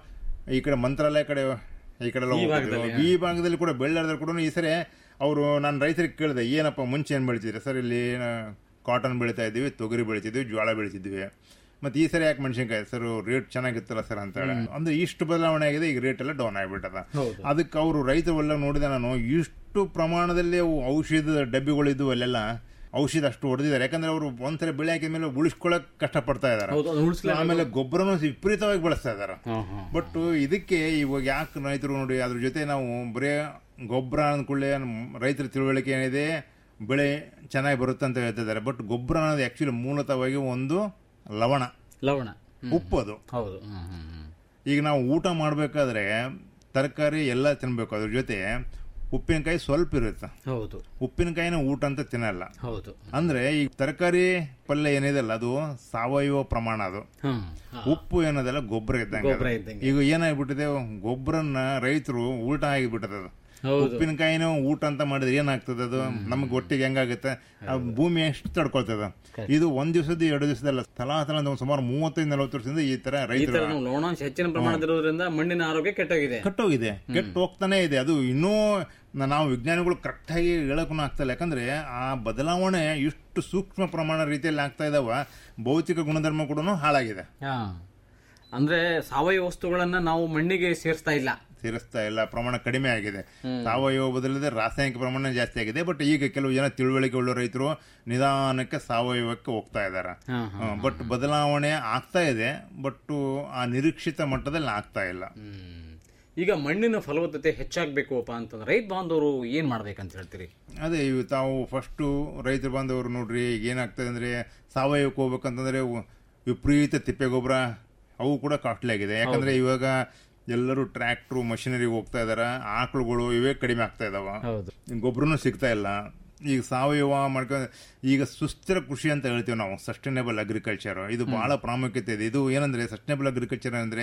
ಈ ಕಡೆ ಮಂತ್ರಾಲಯ ಕಡೆ ಈ ಕಡೆ ಎಲ್ಲ ಹೋಗ್ತಿದ್ರು. ಈ ಭಾಗದಲ್ಲಿ ಕೂಡ ಬೆಳ್ಳಾರ್ದ್ರು ಕೂಡ ಈ ಸರಿ ಅವರು ನಾನು ರೈತರಿಗೆ ಕೇಳಿದೆ ಏನಪ್ಪ ಮುಂಚೆ ಏನು ಬೆಳಿತಿದ್ರೆ ಸರ್ ಇಲ್ಲಿ ಕಾಟನ್ ಬೆಳಿತಾ ಇದ್ದೀವಿ ತೊಗರಿ ಬೆಳಿತಿದ್ವಿ ಜೋಳ ಬೆಳಿತಿದ್ವಿ ಮತ್ತೆ ಈ ಸರಿ ಯಾಕೆ ಮೆಣಸಿನಕಾಯಿ ಸರ್ ರೇಟ್ ಚೆನ್ನಾಗಿತ್ತಲ್ಲ ಸರ್ ಅಂತ ಹೇಳಿ ಅಂದ್ರೆ ಇಷ್ಟು ಬದಲಾವಣೆ ಆಗಿದೆ ಈಗ ರೇಟ್ ಎಲ್ಲ ಡೌನ್ ಆಗಿಬಿಟ್ಟದ ಅದಕ್ಕೆ ಅವರು ರೈತರೆಲ್ಲ ನೋಡಿದೆ ನಾನು ಇಷ್ಟು ಪ್ರಮಾಣದಲ್ಲಿ ಅವು ಔಷಧದ ಡಬ್ಬಿಗಳಿದ್ವು ಅಲ್ಲೆಲ್ಲ ಔಷಧ ಅಷ್ಟು ಹೊಡೆದಿದ್ದಾರೆ ಯಾಕಂದ್ರೆ ಅವರು ಒಂದ್ಸರಿ ಬೆಳೆ ಹಾಕಿದ ಮೇಲೆ ಉಳಿಸ್ಕೊಳಕ್ ಕಷ್ಟಪಡ್ತಾ ಇದಾರೆ ಹೌದು, ಅದನ್ನ ಉಳಿಸ್ಲೇ- ಆಮೇಲೆ ಗೊಬ್ಬರನು ವಿಪರೀತವಾಗಿ ಬಳಸ್ತಾ ಇದಾರೆ ಬಟ್ ಇದಕ್ಕೆ ಇವಾಗ ಯಾಕೆ ರೈತರು ನೋಡಿ ಅದ್ರ ಜೊತೆ ನಾವು ಬರೇ ಗೊಬ್ಬರ ಅಂದ್ಕೊಳ್ಳೆ ರೈತರ ತಿಳುವಳಿಕೆ ಏನಿದೆ ಬೆಳೆ ಚೆನ್ನಾಗಿ ಬರುತ್ತೆ ಅಂತ ಹೇಳ್ತಿದ್ದಾರೆ ಬಟ್ ಗೊಬ್ಬರ ಅನ್ನೋದು ಆಕ್ಚುಲಿ ಮೂಲತಃವಾಗಿ ಒಂದು ಲವಣ ಲವಣ ಉಪ್ಪು ಅದು ಹೌದು ಹ್ಮ್, ಹ್ಮ್, ಹ್ಮ್. ಈಗ ನಾವು ಊಟ ಮಾಡಬೇಕಾದ್ರೆ ತರಕಾರಿ ಎಲ್ಲ ತಿನ್ಬೇಕು ಅದ್ರ ಜೊತೆ ಉಪ್ಪಿನಕಾಯಿ ಸ್ವಲ್ಪ ಇರುತ್ತೆ ಹೌದು ಉಪ್ಪಿನಕಾಯಿನ ಊಟ ಅಂತ ತಿನ್ನಲ್ಲ ಹೌದು ಅಂದ್ರೆ ಈ ತರಕಾರಿ ಪಲ್ಯ ಏನಿದೆಲ್ಲ ಅದು ಸಾವಯವ ಪ್ರಮಾಣ ಅದು ಹ್ಮ್ ಉಪ್ಪು ಏನದಲ್ಲ ಗೊಬ್ಬರ ಇದ್ದಂಗೆ ಗೊಬ್ಬರ ಅದು. ಇದ್ದಂಗೆ. ಈಗ ಏನಾಗ್ಬಿಟ್ಟಿದೆ ಗೊಬ್ಬರನ್ನ ರೈತರು ಊಟ ಆಗಿಬಿಟ್ಟದ ಅದು ಹೌದು. ಉಪ್ಪಿನಕಾಯಿನ ಊಟ ಅಂತ ಮಾಡಿದ್ರೆ ಏನಾಗ್ತದೆ ಅದು ನಮ್ಗೆ ಒಟ್ಟಿಗೆ ಹೆಂಗಾಗುತ್ತೆ ಆ ಭೂಮಿ ಎಷ್ಟು ತಡ್ಕೊಳ್ತದ ಇದು ಒಂದ್ ದಿವಸದ ಎರಡು ದಿವಸದಲ್ಲ ತಲಾ ತಲಾ ಅಂತ ಒಂದ್ ಸುಮಾರು ಮೂವತ್ತೈದು ನಲವತ್ತು ವರ್ಷದಿಂದ ಈ ತರ ಈ ರೈತರು ತರ ನಾವು ಲವಣಾಂಶ ಹೆಚ್ಚಿನ ಪ್ರಮಾಣದಿರೋದ್ರಿಂದ ಮಣ್ಣಿನ ಆರೋಗ್ಯ ಕೆಟ್ಟೋಗಿದೆ ಕಟ್ಟೋಗಿದೆ ಕೆಟ್ಟು ಹೋಗ್ತಾನೆ ಇದೆ ಅದು ಇನ್ನೂ ನ- ನಾವು ವಿಜ್ಞಾನಿಗಳು ಕರೆಕ್ಟಾಗಿ ಹೇಳಕ್ಕೂ ಆಗ್ತಾ ಯಾಕಂದ್ರೆ ಆ ಬದಲಾವಣೆ ಇಷ್ಟು ಸೂಕ್ಷ್ಮ ಪ್ರಮಾಣ ರೀತಿಯಲ್ಲಿ ಆಗ್ತಾ ಇದಾವ ಭೌತಿಕ ಗುಣಧರ್ಮ ಕೂಡ ಹಾಳಾಗಿದೆ ಹಾ ಅಂದ್ರೆ ಸಾವಯವ ವಸ್ತುಗಳನ್ನ ನಾವು ಮಣ್ಣಿಗೆ ಸೇರಿಸ್ತಾ ಇಲ್ಲ ಸೇರಿಸ್ತಾ ಇಲ್ಲ ಪ್ರಮಾಣ ಕಡಿಮೆ ಆಗಿದೆ ಸಾವಯವ ಬದಲಿದೆ ರಾಸಾಯನಿಕ ಪ್ರಮಾಣ ಜಾಸ್ತಿ ಆಗಿದೆ ಬಟ್ ಈಗ ಕೆಲವು ಜನ ತಿಳುವಳಿಕೆ ಉಳ್ಳ ರೈತರು ನಿಧಾನಕ್ಕೆ ಸಾವಯವಕ್ಕೆ ಹೋಗ್ತಾ ಇದ್ದಾರೆ ಹಾ, ಬಟ್ ಬದಲಾವಣೆ ಆಗ್ತಾ ಇದೆ ಬಟ್ ಆ ನಿರೀಕ್ಷಿತ ಮಟ್ಟದಲ್ಲಿ ಆಗ್ತಾ ಇಲ್ಲ ಹ್ಮ್. ಈಗ ಮಣ್ಣಿನ ಫಲವತ್ತತೆ ಹೆಚ್ಚಾಗಬೇಕಪ್ಪ ಅಂತಂದ್ರೆ ರೈತ ಬಾಂಧವರು ಏನ್ ಮಾಡ್ಬೇಕಂತ ಹೇಳ್ತೀರಿ ಅದೇ ಇವು ತಾವು ಫಸ್ಟು ರೈತರು ಬಂದವರು ನೋಡ್ರಿ ಈಗ ಏನಾಗ್ತದೆ ಅಂದ್ರೆ ಸಾವಯವಕ್ಕೆ ಹೋಗ್ಬೇಕಂತಂದ್ರೆ ಉ- ವಿಪರೀತ ತಿಪ್ಪೆ ಗೊಬ್ಬರ ಅವು ಕೂಡ ಕಾಸ್ಟ್ಲಿ ಆಗಿದೆ ಯಾಕಂದ್ರೆ ಇವಾಗ ಎಲ್ಲರೂ ಟ್ರ್ಯಾಕ್ಟ್ರು ಮಷಿನರಿಗೆ ಹೋಗ್ತಾ ಇದಾರ ಆಕಳುಗಳು ಇವೇ ಕಡಿಮೆ ಆಗ್ತಾ ಇದಾವ ಹೌದು ಗೊಬ್ಬರನು ಸಿಗ್ತಾ ಇಲ್ಲ ಈಗ ಸಾವಯವ ಮಾಡ್ಕೊಂಡು ಈಗ ಸುಸ್ಥಿರ ಕೃಷಿ ಅಂತ ಹೇಳ್ತೀವಿ ನಾವು ಸಸ್ಟೈನೇಬಲ್ ಅಗ್ರಿಕಲ್ಚರ್ ಇದು ಬಹಳ ಪ್ರಾಮುಖ್ಯತೆ ಇದೆ ಇದು ಏನಂದ್ರೆ ಸಸ್ಟೈನೇಬಲ್ ಅಗ್ರಿಕಲ್ಚರ್ ಅಂದ್ರೆ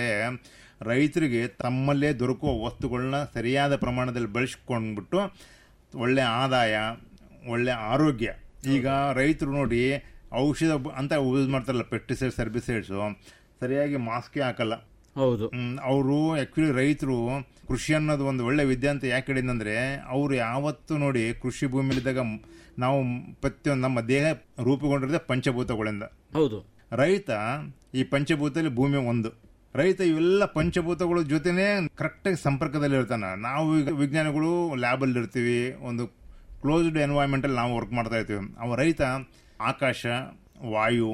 ರೈತರಿಗೆ ತಮ್ಮಲ್ಲೇ ದೊರಕುವ ವಸ್ತುಗಳನ್ನ ಸರಿಯಾದ ಪ್ರಮಾಣದಲ್ಲಿ ಬಳಸ್ಕೊಂಡ್ಬಿಟ್ಟು ಒಳ್ಳೆ ಆದಾಯ ಒಳ್ಳೆ ಆರೋಗ್ಯ ಈಗ ರೈತರು ನೋಡಿ ಔಷಧ ಬ- ಅಂತ ಯೂಸ್ ಮಾಡ್ತಾರಲ್ಲ ಪೆಸ್ಟಿಸೈಡ್ಸ್ ಹೆರ್ಬಿಸೈಡ್ಸು ಸರಿಯಾಗಿ ಮಾಸ್ಕೇ ಹಾಕಲ್ಲ ಹೌದು ಅವರು ಆಕ್ಚುಲಿ ರೈತರು ಕೃಷಿ ಅನ್ನೋದು ಒಂದು ಒಳ್ಳೆ ವಿದ್ಯೆ ಅಂತ ಯಾಕೆ ಹೇಳಿದಂದ್ರೆ ಅವರು ಯಾವತ್ತು ನೋಡಿ ಕೃಷಿ ಭೂಮಿಲಿದ್ದಾಗ ಮ್- ನಾವು ಪ್ರತಿಯೊಂದು ನಮ್ಮ ದೇಹ ರೂಪುಗೊಂಡಿರೋದೇ ಪಂಚಭೂತಗಳಿಂದ ಹೌದು ರೈತ ಈ ಪಂಚಭೂತದಲ್ಲಿ ಭೂಮಿ ಒಂದು ರೈತ ಇವೆಲ್ಲ ಪಂಚಭೂತಗಳ ಜೊತೆನೆ ಕರೆಕ್ಟಾಗಿ ಸಂಪರ್ಕದಲ್ಲಿ ಇರ್ತಾನೆ ನಾವು ಈಗ ವಿಜ್ಞಾನಿಗಳು ಲ್ಯಾಬಲ್ಲಿ ಇರ್ತೀವಿ ಒಂದು ಕ್ಲೋಸ್ಡ್ ಎನ್ವೈರ್ಮೆಂಟ್ ಅಲ್ಲಿ ನಾವು ವರ್ಕ್ ಮಾಡ್ತಾ ಇರ್ತೀವಿ ಅವ ರೈತ ಆಕಾಶ ವಾಯು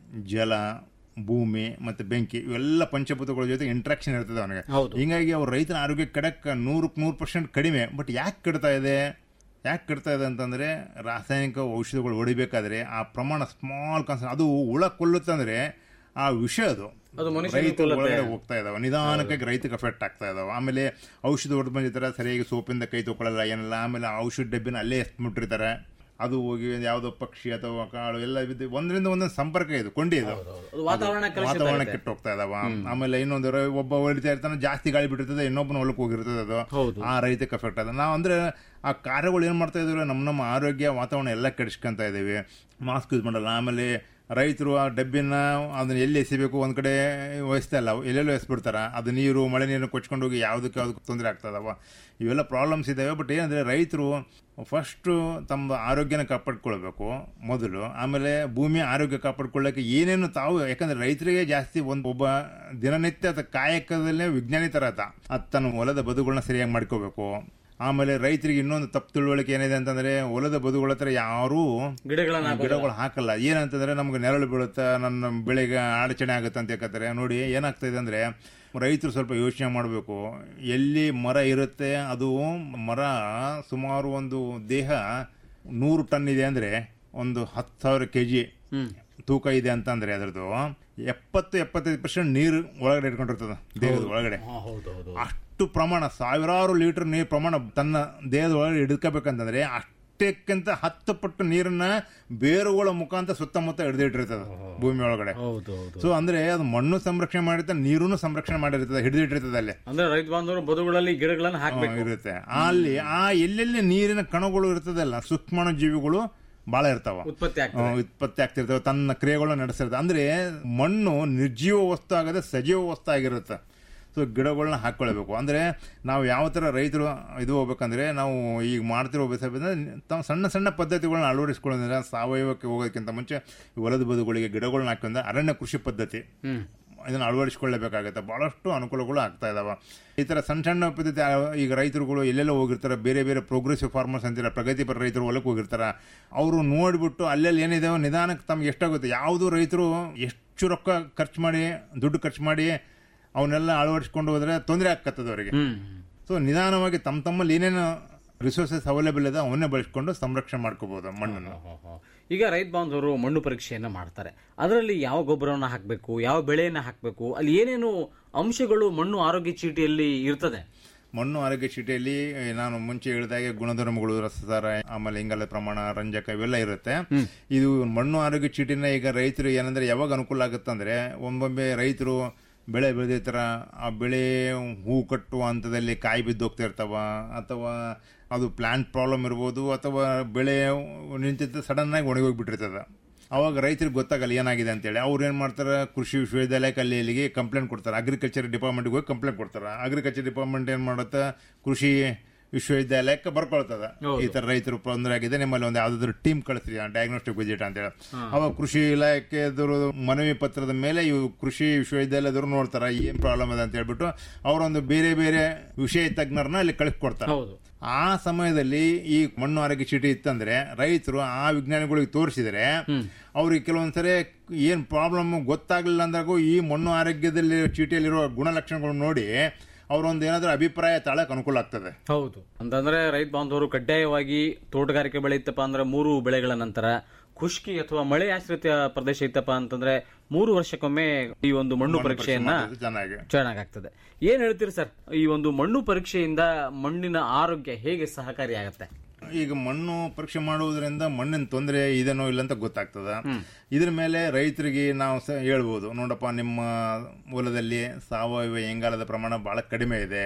ಜಲ ಭೂಮಿ ಮತ್ತೆ ಬೆಂಕಿ ಇವೆಲ್ಲ ಪಂಚಭೂತಗಳ ಜೊತೆ ಇಂಟ್ರಾಕ್ಷನ್ ಇರ್ತದೆ ಅವನಿಗೆ ಹೌದು. ಹಿಂಗಾಗಿ ಅವ್ರ ರೈತನ ಆರೋಗ್ಯ ಕೆಡಕ್ ನೂರಕ್ಕೆ ನೂರು ಪರ್ಸೆಂಟ್ ಕಡಿಮೆ ಬಟ್ ಯಾಕೆ ಕೆಡ್ತಾ ಇದೆ ಯಾಕೆ ಕೆಡ್ತಾ ಇದೆ ಅಂತಂದ್ರೆ ರಾಸಾಯನಿಕ ಔಷಧಿಗಳು ಹೊಡಿಬೇಕಾದ್ರೆ ಆ ಪ್ರಮಾಣ ಸ್ಮಾಲ್ ಕಾನ್ಸನ್ ಅದು ಹುಳ ಕೊಲ್ಲುತ್ತಂದ್ರೆ ಆ ವಿಷ ಅದು ಅದು ಮನುಷ್ಯನಿಗೆ ರೈತ ಕೊಲ್ಲುತ್ತೆ. ಒಳಗಡೆ ಹೋಗ್ತಾ ಇದಾವ ನಿಧಾನಕ್ಕೆ ರೈತಕ್ಕೆ ಎಫೆಕ್ಟ್ ಆಗ್ತಾ ಇದಾವ ಆಮೇಲೆ ಔಷಧ ಹೊಡೆದು ಬಂದಿರ್ತಾರೆ ಸರಿಯಾಗಿ ಸೋಪಿಂದ ಕೈ ತಗೊಳ್ಳಲ್ಲ ಏನಿಲ್ಲ ಆಮೇಲೆ ಆ ಔಷಧ ಡಬ್ಬಿನ ಅಲ್ಲೇ ಎಸ್ಬಿಟ್ಟಿರ್ತಾರೆ ಅದು ಹೋಗಿ ಯಾವುದೋ ಪಕ್ಷಿ ಅಥವಾ ಕಾಳು ಎಲ್ಲ ಬಿದ್ದು ಒಂದರಿಂದ ಒಂದೊಂದು ಸಂಪರ್ಕ ಇದು ಕೊಂಡಿ ಇದು ಅದು ವಾತಾವರಣ ಕಲುಷಿತ ವಾತಾವರಣ ಆಗುತ್ತೆ. ಕೆಟ್ಟು ಹೋಗ್ತಾ ಇದಾವ ಆಮೇಲೆ ಇನ್ನೊಂದು ರ- ಒಬ್ಬ ಹೊಡಿತಾ ಇರ್ತಾನೆ ಜಾಸ್ತಿ ಗಾಳಿ ಬಿಟ್ಟಿರ್ತದೆ ಇನ್ನೊಬ್ಬನ ಹೊಲಕ್ಕೆ ಹೋಗಿರ್ತದೆ ಅದು ಹೌದು. ಆ ರೈತಕ್ಕೆ ಎಫೆಕ್ಟ್ ಅದ ನಾವು ಅಂದ್ರೆ ಆ ಕಾರ್ಯಗಳು ಏನ್ ಮಾಡ್ತಾ ಇದ್ದೀವಿ ನಮ್ಮ ನಮ್ಮ ಆರೋಗ್ಯ ವಾತಾವರಣ ಎಲ್ಲ ಕೆಡಿಸ್ಕೊಂತ ಇದ್ದೀವಿ ಮಾಸ್ಕ್ ಯೂಸ್ ಮಾಡಲ್ಲ ಆಮೇಲೆ ರೈತರು ಆ ಡಬ್ಬಿನ ಅದನ್ನ ಎಲ್ಲಿ ಎಸಿಬೇಕು ಒಂದ್ ಕಡೆ ವಹಿಸ್ತಾ ಇಲ್ಲ ಎಲ್ಲೆಲ್ಲೋ ಎಸ್ಬಿಡ್ತಾರ ಅದು ನೀರು ಮಳೆ ನೀರು ಕೊಚ್ಕೊಂಡು ಹೋಗಿ ಯಾವುದಕ್ಕೆ ಯಾವುದಕ್ಕೆ ತೊಂದರೆ ಆಗ್ತದವ ಇವೆಲ್ಲ ಪ್ರಾಬ್ಲಮ್ಸ್ ಇದಾವೆ ಬಟ್ ಏನಂದ್ರೆ ರೈತರು ಫಸ್ಟ್ ತಮ್ಮ ಆರೋಗ್ಯನ ಕಾಪಾಡ್ಕೊಳ್ಬೇಕು ಮೊದಲು ಆಮೇಲೆ ಭೂಮಿಯ ಆರೋಗ್ಯ ಕಾಪಾಡ್ಕೊಳ್ಳೋಕೆ ಏನೇನು ತಾವು ಯಾಕಂದ್ರೆ ರೈತರಿಗೆ ಜಾಸ್ತಿ ಒಂದು ಒಬ್ಬ ದಿನನಿತ್ಯ ಅದ ಕಾಯಕದಲ್ಲೇ ವಿಜ್ಞಾನಿ ತರ ಆತ ಅದ್ ತನ್ನ ಹೊಲದ ಬದುಗಳನ್ನ ಸರಿಯಾಗಿ ಮಾಡ್ಕೋಬೇಕು ಆಮೇಲೆ ರೈತರಿಗೆ ಇನ್ನೊಂದು ತಪ್ಪು ತಿಳುವಳಿಕೆ ಏನಿದೆ ಅಂತಂದ್ರೆ ಹೊಲದ ಬದುಗಳ ಹತ್ರ ಯಾರೂ ಗಿಡಗಳನ್ನ ಗಿಡಗಳು ಹಾಕಲ್ಲ ಏನಂತಂದ್ರೆ ನಮ್ಗೆ ನೆರಳು ಬೀಳುತ್ತೆ ನನ್ನ ಬೆಳೆಗೆ ಅಡಚಣೆ ಆಗುತ್ತೆ ಅಂತ ಹೇಳ್ತಾರೆ ನೋಡಿ ಏನಾಗ್ತಾ ಇದೆ ಅಂದ್ರೆ ರೈತರು ಸ್ವಲ್ಪ ಯೋಚನೆ ಮಾಡಬೇಕು ಎಲ್ಲಿ ಮರ ಇರುತ್ತೆ ಅದು ಮರ ಸುಮಾರು ಒಂದು ದೇಹ ನೂರು ಟನ್ ಇದೆ ಅಂದ್ರೆ ಒಂದು ಹತ್ತು ಸಾವಿರ ಕೆ ಜಿ ತೂಕ ಇದೆ ಅಂತಂದ್ರೆ ಅದರದ್ದು ಎಪ್ಪತ್ತು ಎಪ್ಪತ್ತೈದು ಪರ್ಸೆಂಟ್ ನೀರು ಒಳಗಡೆ ಇಟ್ಕೊಂಡಿರ್ತದೆ ದೇಹದ ಒಳಗಡೆ ಹಾ, ಹೌದು ಹೌದು ಅಷ್ಟು ಪ್ರಮಾಣ ಸಾವಿರಾರು ಲೀಟರ್ ನೀರು ಪ್ರಮಾಣ ತನ್ನ ದೇಹದ ಒಳಗಡೆ ಹಿಡ್ಕೋಬೇಕಂತಂದ್ರೆ ಅಷ್ಟಕ್ಕಿಂತ ಹತ್ತು ಪಟ್ಟು ನೀರನ್ನ ಬೇರುಗಳ ಮುಖಾಂತರ ಸುತ್ತಮುತ್ತ ಹಿಡಿದಿಟ್ಟಿರ್ತದೆ ಭೂಮಿ ಒಳಗಡೆ ಹೌದು ಹೌದು ಸೊ ಅಂದ್ರೆ ಅದು ಮಣ್ಣು ಸಂರಕ್ಷಣೆ ಮಾಡಿರ್ತದೆ ನೀರನ್ನು ಸಂರಕ್ಷಣೆ ಮಾಡಿರ್ತದೆ ಹಿಡಿದಿಟ್ಟಿರ್ತದೆ ಅಲ್ಲಿ ಅಂದ್ರೆ ರೈತ ಬಾಂಧವರು ಬದುಗಳಲ್ಲಿ ಗಿಡಗಳನ್ನ ಹಾಕ್ಬೇಕು ಹ್ಮ್, ಇರುತ್ತೆ ಅಲ್ಲಿ ಆ ಎಲ್ಲೆಲ್ಲಿ ನೀರಿನ ಕಣಗಳು ಇರ್ತದಲ್ಲ ಸೂಕ್ಷ್ಮಾಣು ಜೀವಿಗಳು ಬಹಳ ಇರ್ತಾವ ಉತ್ಪತ್ತಿ ಆಗ್ತದೆ ಹ್ಮ್, ಉತ್ಪತ್ತಿ ಆಗ್ತಿರ್ತವೆ ತನ್ನ ಕ್ರಿಯೆಗಳನ್ನ ನಡೆಸಿರ್ತದೆ ಅಂದ್ರೆ ಮಣ್ಣು ನಿರ್ಜೀವ ವಸ್ತು ಆಗದೆ ಸಜೀವ ವಸ್ತು ಆಗಿರುತ್ತೆ ಸೊ ಗಿಡಗಳನ್ನ ಹಾಕೊಳ್ಬೇಕು ಅಂದ್ರೆ ನಾವು ಯಾವ ತರ ರೈತರು ಇದು ಹೋಗ್ಬೇಕಂದ್ರೆ ನಾವು ಈಗ ಮಾಡ್ತಿರೋ ಬೇಸಾಯ ತಾವು ಸಣ್ಣ ಸಣ್ಣ ಪದ್ಧತಿಗಳನ್ನ ಅಳವಡಿಸ್ಕೊಳ್ಳೋದ್ರಿಂದ ಸಾವಯವಕ್ಕೆ ಹೋಗೋದಕ್ಕಿಂತ ಮುಂಚೆ ಈ ಹೊಲದ ಬದುಗಳಿಗೆ ಗಿಡಗಳನ್ನ ಹಾಕೊಂಡ್ರೆ ಅರಣ್ಯ ಕೃಷಿ ಪದ್ಧತಿ ಹ್ಮ್ ಇದನ್ನ ಅಳವಡಿಸ್ಕೊಳ್ಳಬೇಕಾಗುತ್ತೆ ಬಹಳಷ್ಟು ಅನುಕೂಲಗಳು ಆಗ್ತಾ ಇದಾವ ಈ ತರ ಸಣ್ಣ ಸಣ್ಣ ಪದ್ಧತಿ ಆ- ಈಗ ರೈತರುಗಳು ಎಲ್ಲೆಲ್ಲ ಹೋಗಿರ್ತಾರೆ ಬೇರೆ ಬೇರೆ ಪ್ರೋಗ್ರೆಸಿವ್ ಫಾರ್ಮರ್ಸ್ ಅಂತೀರ ಪ್ರಗತಿಪರ ರೈತರು ಹೊಲಕ್ಕೆ ಹೋಗಿರ್ತಾರ ಅವರು ನೋಡ್ಬಿಟ್ಟು ಅಲ್ಲೆಲ್ಲಿ ಏನಿದಾವೆ ನಿಧಾನಕ್ಕೆ ತಮ್ಗೆ ಎಷ್ಟಾಗುತ್ತೆ ಯಾವುದು ರೈತರು ಎಷ್ಟು ರೊಕ್ಕ ಖರ್ಚು ಮಾಡಿ ದುಡ್ಡು ಖರ್ಚು ಮಾಡಿ ಅವನ್ನೆಲ್ಲ ಅಳವಡಿಸ್ಕೊಂಡು ಹೋದ್ರೆ ತೊಂದರೆ ಆಗ್ತದೆ ಅವರಿಗೆ ಹ್ಮ್ ಸೊ ನಿಧಾನವಾಗಿ ತಮ್ಮ ತಮ್ಮಲ್ಲಿ ಏನೇನು ರಿಸೋರ್ಸಸ್ ಅವೈಲೇಬಲ್ ಇದೆ ಅವನ್ನೇ ಬಳಸ್ಕೊಂಡು ಸಂರಕ್ಷಣೆ ಮಾಡ್ಕೋಬಹುದು ಮಣ್ಣನ್ನು ಹೋ, ಹೋ. ಈಗ ರೈತ ಬಾಂಧವರು ಮಣ್ಣು ಪರೀಕ್ಷೆಯನ್ನ ಮಾಡ್ತಾರೆ ಅದರಲ್ಲಿ ಯಾವ ಗೊಬ್ಬರವನ್ನ ಹಾಕಬೇಕು ಯಾವ ಬೆಳೆಯನ್ನ ಹಾಕಬೇಕು ಅಲ್ಲಿ ಏನೇನು ಅಂಶಗಳು ಮಣ್ಣು ಆರೋಗ್ಯ ಚೀಟಿಯಲ್ಲಿ ಇರ್ತದೆ ಮಣ್ಣು ಆರೋಗ್ಯ ಚೀಟಿಯಲ್ಲಿ ನಾನು ಮುಂಚೆ ಹೇಳಿದಾಗೆ ಗುಣಧರ್ಮಗಳು ರಸಸಾರ ಆಮೇಲೆ ಇಂಗಾಲದ ಪ್ರಮಾಣ ರಂಜಕ ಇವೆಲ್ಲ ಇರುತ್ತೆ ಇದು ಮಣ್ಣು ಆರೋಗ್ಯ ಚೀಟಿನ ಈಗ ರೈತರು ಏನಂದ್ರೆ ಯಾವಾಗ ಅನುಕೂಲ ಆಗುತ್ತಂದ್ರೆ ಒಮ್ಮೊಮ್ಮೆ ರೈತರು ಬೆಳೆ ಬೆಳೆದಿರ್ತಾರ ಆ ಬೆಳೆ ಹೂ ಕಟ್ಟುವ ಹಂತದಲ್ಲಿ ಕಾಯಿ ಬಿದ್ದು ಹೋಗ್ತಾ ಇರ್ತಾವ ಅಥವಾ ಅದು ಪ್ಲಾಂಟ್ ಪ್ರಾಬ್ಲಮ್ ಇರ್ಬೋದು ಅಥವಾ ಬೆಳೆ ನಿಂತಿದ್ದ ಸಡನ್ ಆಗಿ ಒಣಗೋಗ್ಬಿಟ್ಟಿರ್ತದ ಅವಾಗ ರೈತರಿಗೆ ಗೊತ್ತಾಗಲ್ಲ ಏನಾಗಿದೆ ಅಂತೇಳಿ ಅವ್ರು ಏನು ಮಾಡ್ತಾರೆ ಕೃಷಿ ವಿಶ್ವವಿದ್ಯಾಲಯಕ್ಕೆ ಅಲ್ಲಿ ಇಲ್ಲಿಗೆ ಕಂಪ್ಲೇಂಟ್ ಕೊಡ್ತಾರೆ ಅಗ್ರಿಕಲ್ಚರ್ ಡಿಪಾರ್ಟ್ಮೆಂಟ್ಗೆ ಹೋಗಿ ಕಂಪ್ಲೇಂಟ್ ಕೊಡ್ತಾರೆ ಅಗ್ರಿಕಲ್ಚರ್ ಡಿಪಾರ್ಟ್ಮೆಂಟ್ ಏನು ಮಾಡುತ್ತೆ ಕೃಷಿ ವಿಶ್ವವಿದ್ಯಾಲಯಕ್ಕೆ ಬರ್ಕೊಳ್ತದ ಈ ತರ ರೈತರು ತೊಂದರೆ ಆಗಿದೆ ನಿಮ್ಮಲ್ಲಿ ಒಂದು ಯಾವ್ದಾದ್ರು ಟೀಮ್ ಕಳಿಸ್ರಿ ಡಯಾಗ್ನೋಸ್ಟಿಕ್ ವಿಸಿಟ್ ಅಂತ ಹೇಳಿ ಅವಾಗ ಕೃಷಿ ಇಲಾಖೆದವರು ಮನವಿ ಪತ್ರದ ಮೇಲೆ ಇವು ಕೃಷಿ ವಿಶ್ವವಿದ್ಯಾಲಯದವರು ನೋಡ್ತಾರ ಏನ್ ಪ್ರಾಬ್ಲಮ್ ಇದೆ ಅಂತ ಹೇಳ್ಬಿಟ್ಟು ಅವರೊಂದು ಬೇರೆ ಬೇರೆ ವಿಷಯ ತಜ್ಞರನ್ನ ಅಲ್ಲಿ ಕಳಿಸ್ಕೊಡ್ತಾರೆ ಹೌದು ಆ ಸಮಯದಲ್ಲಿ ಈ ಮಣ್ಣು ಆರೋಗ್ಯ ಚೀಟಿ ಇತ್ತಂದ್ರೆ ರೈತರು ಆ ವಿಜ್ಞಾನಿಗಳಿಗೆ ತೋರಿಸಿದ್ರೆ ಅವ್ರಿಗೆ ಕೆಲವೊಂದ್ಸರಿ ಏನ್ ಪ್ರಾಬ್ಲಮ್ ಗೊತ್ತಾಗ್ಲಿಲ್ಲ ಅಂದಾಗೂ ಈ ಮಣ್ಣು ಆರೋಗ್ಯದಲ್ಲಿ ಚೀಟಿಯಲ್ಲಿರೋ ಗುಣಲಕ್ಷಣಗಳು ನೋಡಿ ಅವರೊಂದು ಏನಾದ್ರೂ ಅಭಿಪ್ರಾಯ ತಾಳಕ್ ಅನುಕೂಲ ಆಗ್ತದೆ ಹೌದು ಅಂತಂದ್ರೆ ರೈತ ಬಾಂಧವರು ಕಡ್ಡಾಯವಾಗಿ ತೋಟಗಾರಿಕೆ ಬೆಳೆ ಇತ್ತಪ್ಪ ಅಂದ್ರೆ ಮೂರು ಬೆಳೆಗಳ ನಂತರ ಖುಷ್ಕಿ ಅಥವಾ ಮಳೆ ಆಶ್ರಿತ ಪ್ರದೇಶ ಇತ್ತಪ್ಪ ಅಂತಂದ್ರೆ ಮೂರು ವರ್ಷಕ್ಕೊಮ್ಮೆ ಈ ಒಂದು ಮಣ್ಣು ಪರೀಕ್ಷೆಯನ್ನ ಮಾಡೋದು ಚೆನ್ನಾಗಿ ಚೆನ್ನಾಗಾಗ್ತದೆ ಏನ್ ಹೇಳ್ತೀರಿ ಸರ್ ಈ ಒಂದು ಮಣ್ಣು ಪರೀಕ್ಷೆಯಿಂದ ಮಣ್ಣಿನ ಆರೋಗ್ಯ ಹೇಗೆ ಸಹಕಾರಿಯಾಗತ್ತೆ ಈಗ ಮಣ್ಣು ಪರೀಕ್ಷೆ ಮಾಡುವುದರಿಂದ ಮಣ್ಣಿನ ತೊಂದರೆ ಇದೆನೋ ಇಲ್ಲ ಅಂತ ಗೊತ್ತಾಗ್ತದ ಇದ್ರ ಮೇಲೆ ರೈತರಿಗೆ ನಾವು ಸ ಹೇಳ್ಬೋದು ನೋಡಪ್ಪ ನಿಮ್ಮ ಹೊಲದಲ್ಲಿ ಸಾವಯವ ಇಂಗಾಲದ ಪ್ರಮಾಣ ಬಹಳ ಕಡಿಮೆ ಇದೆ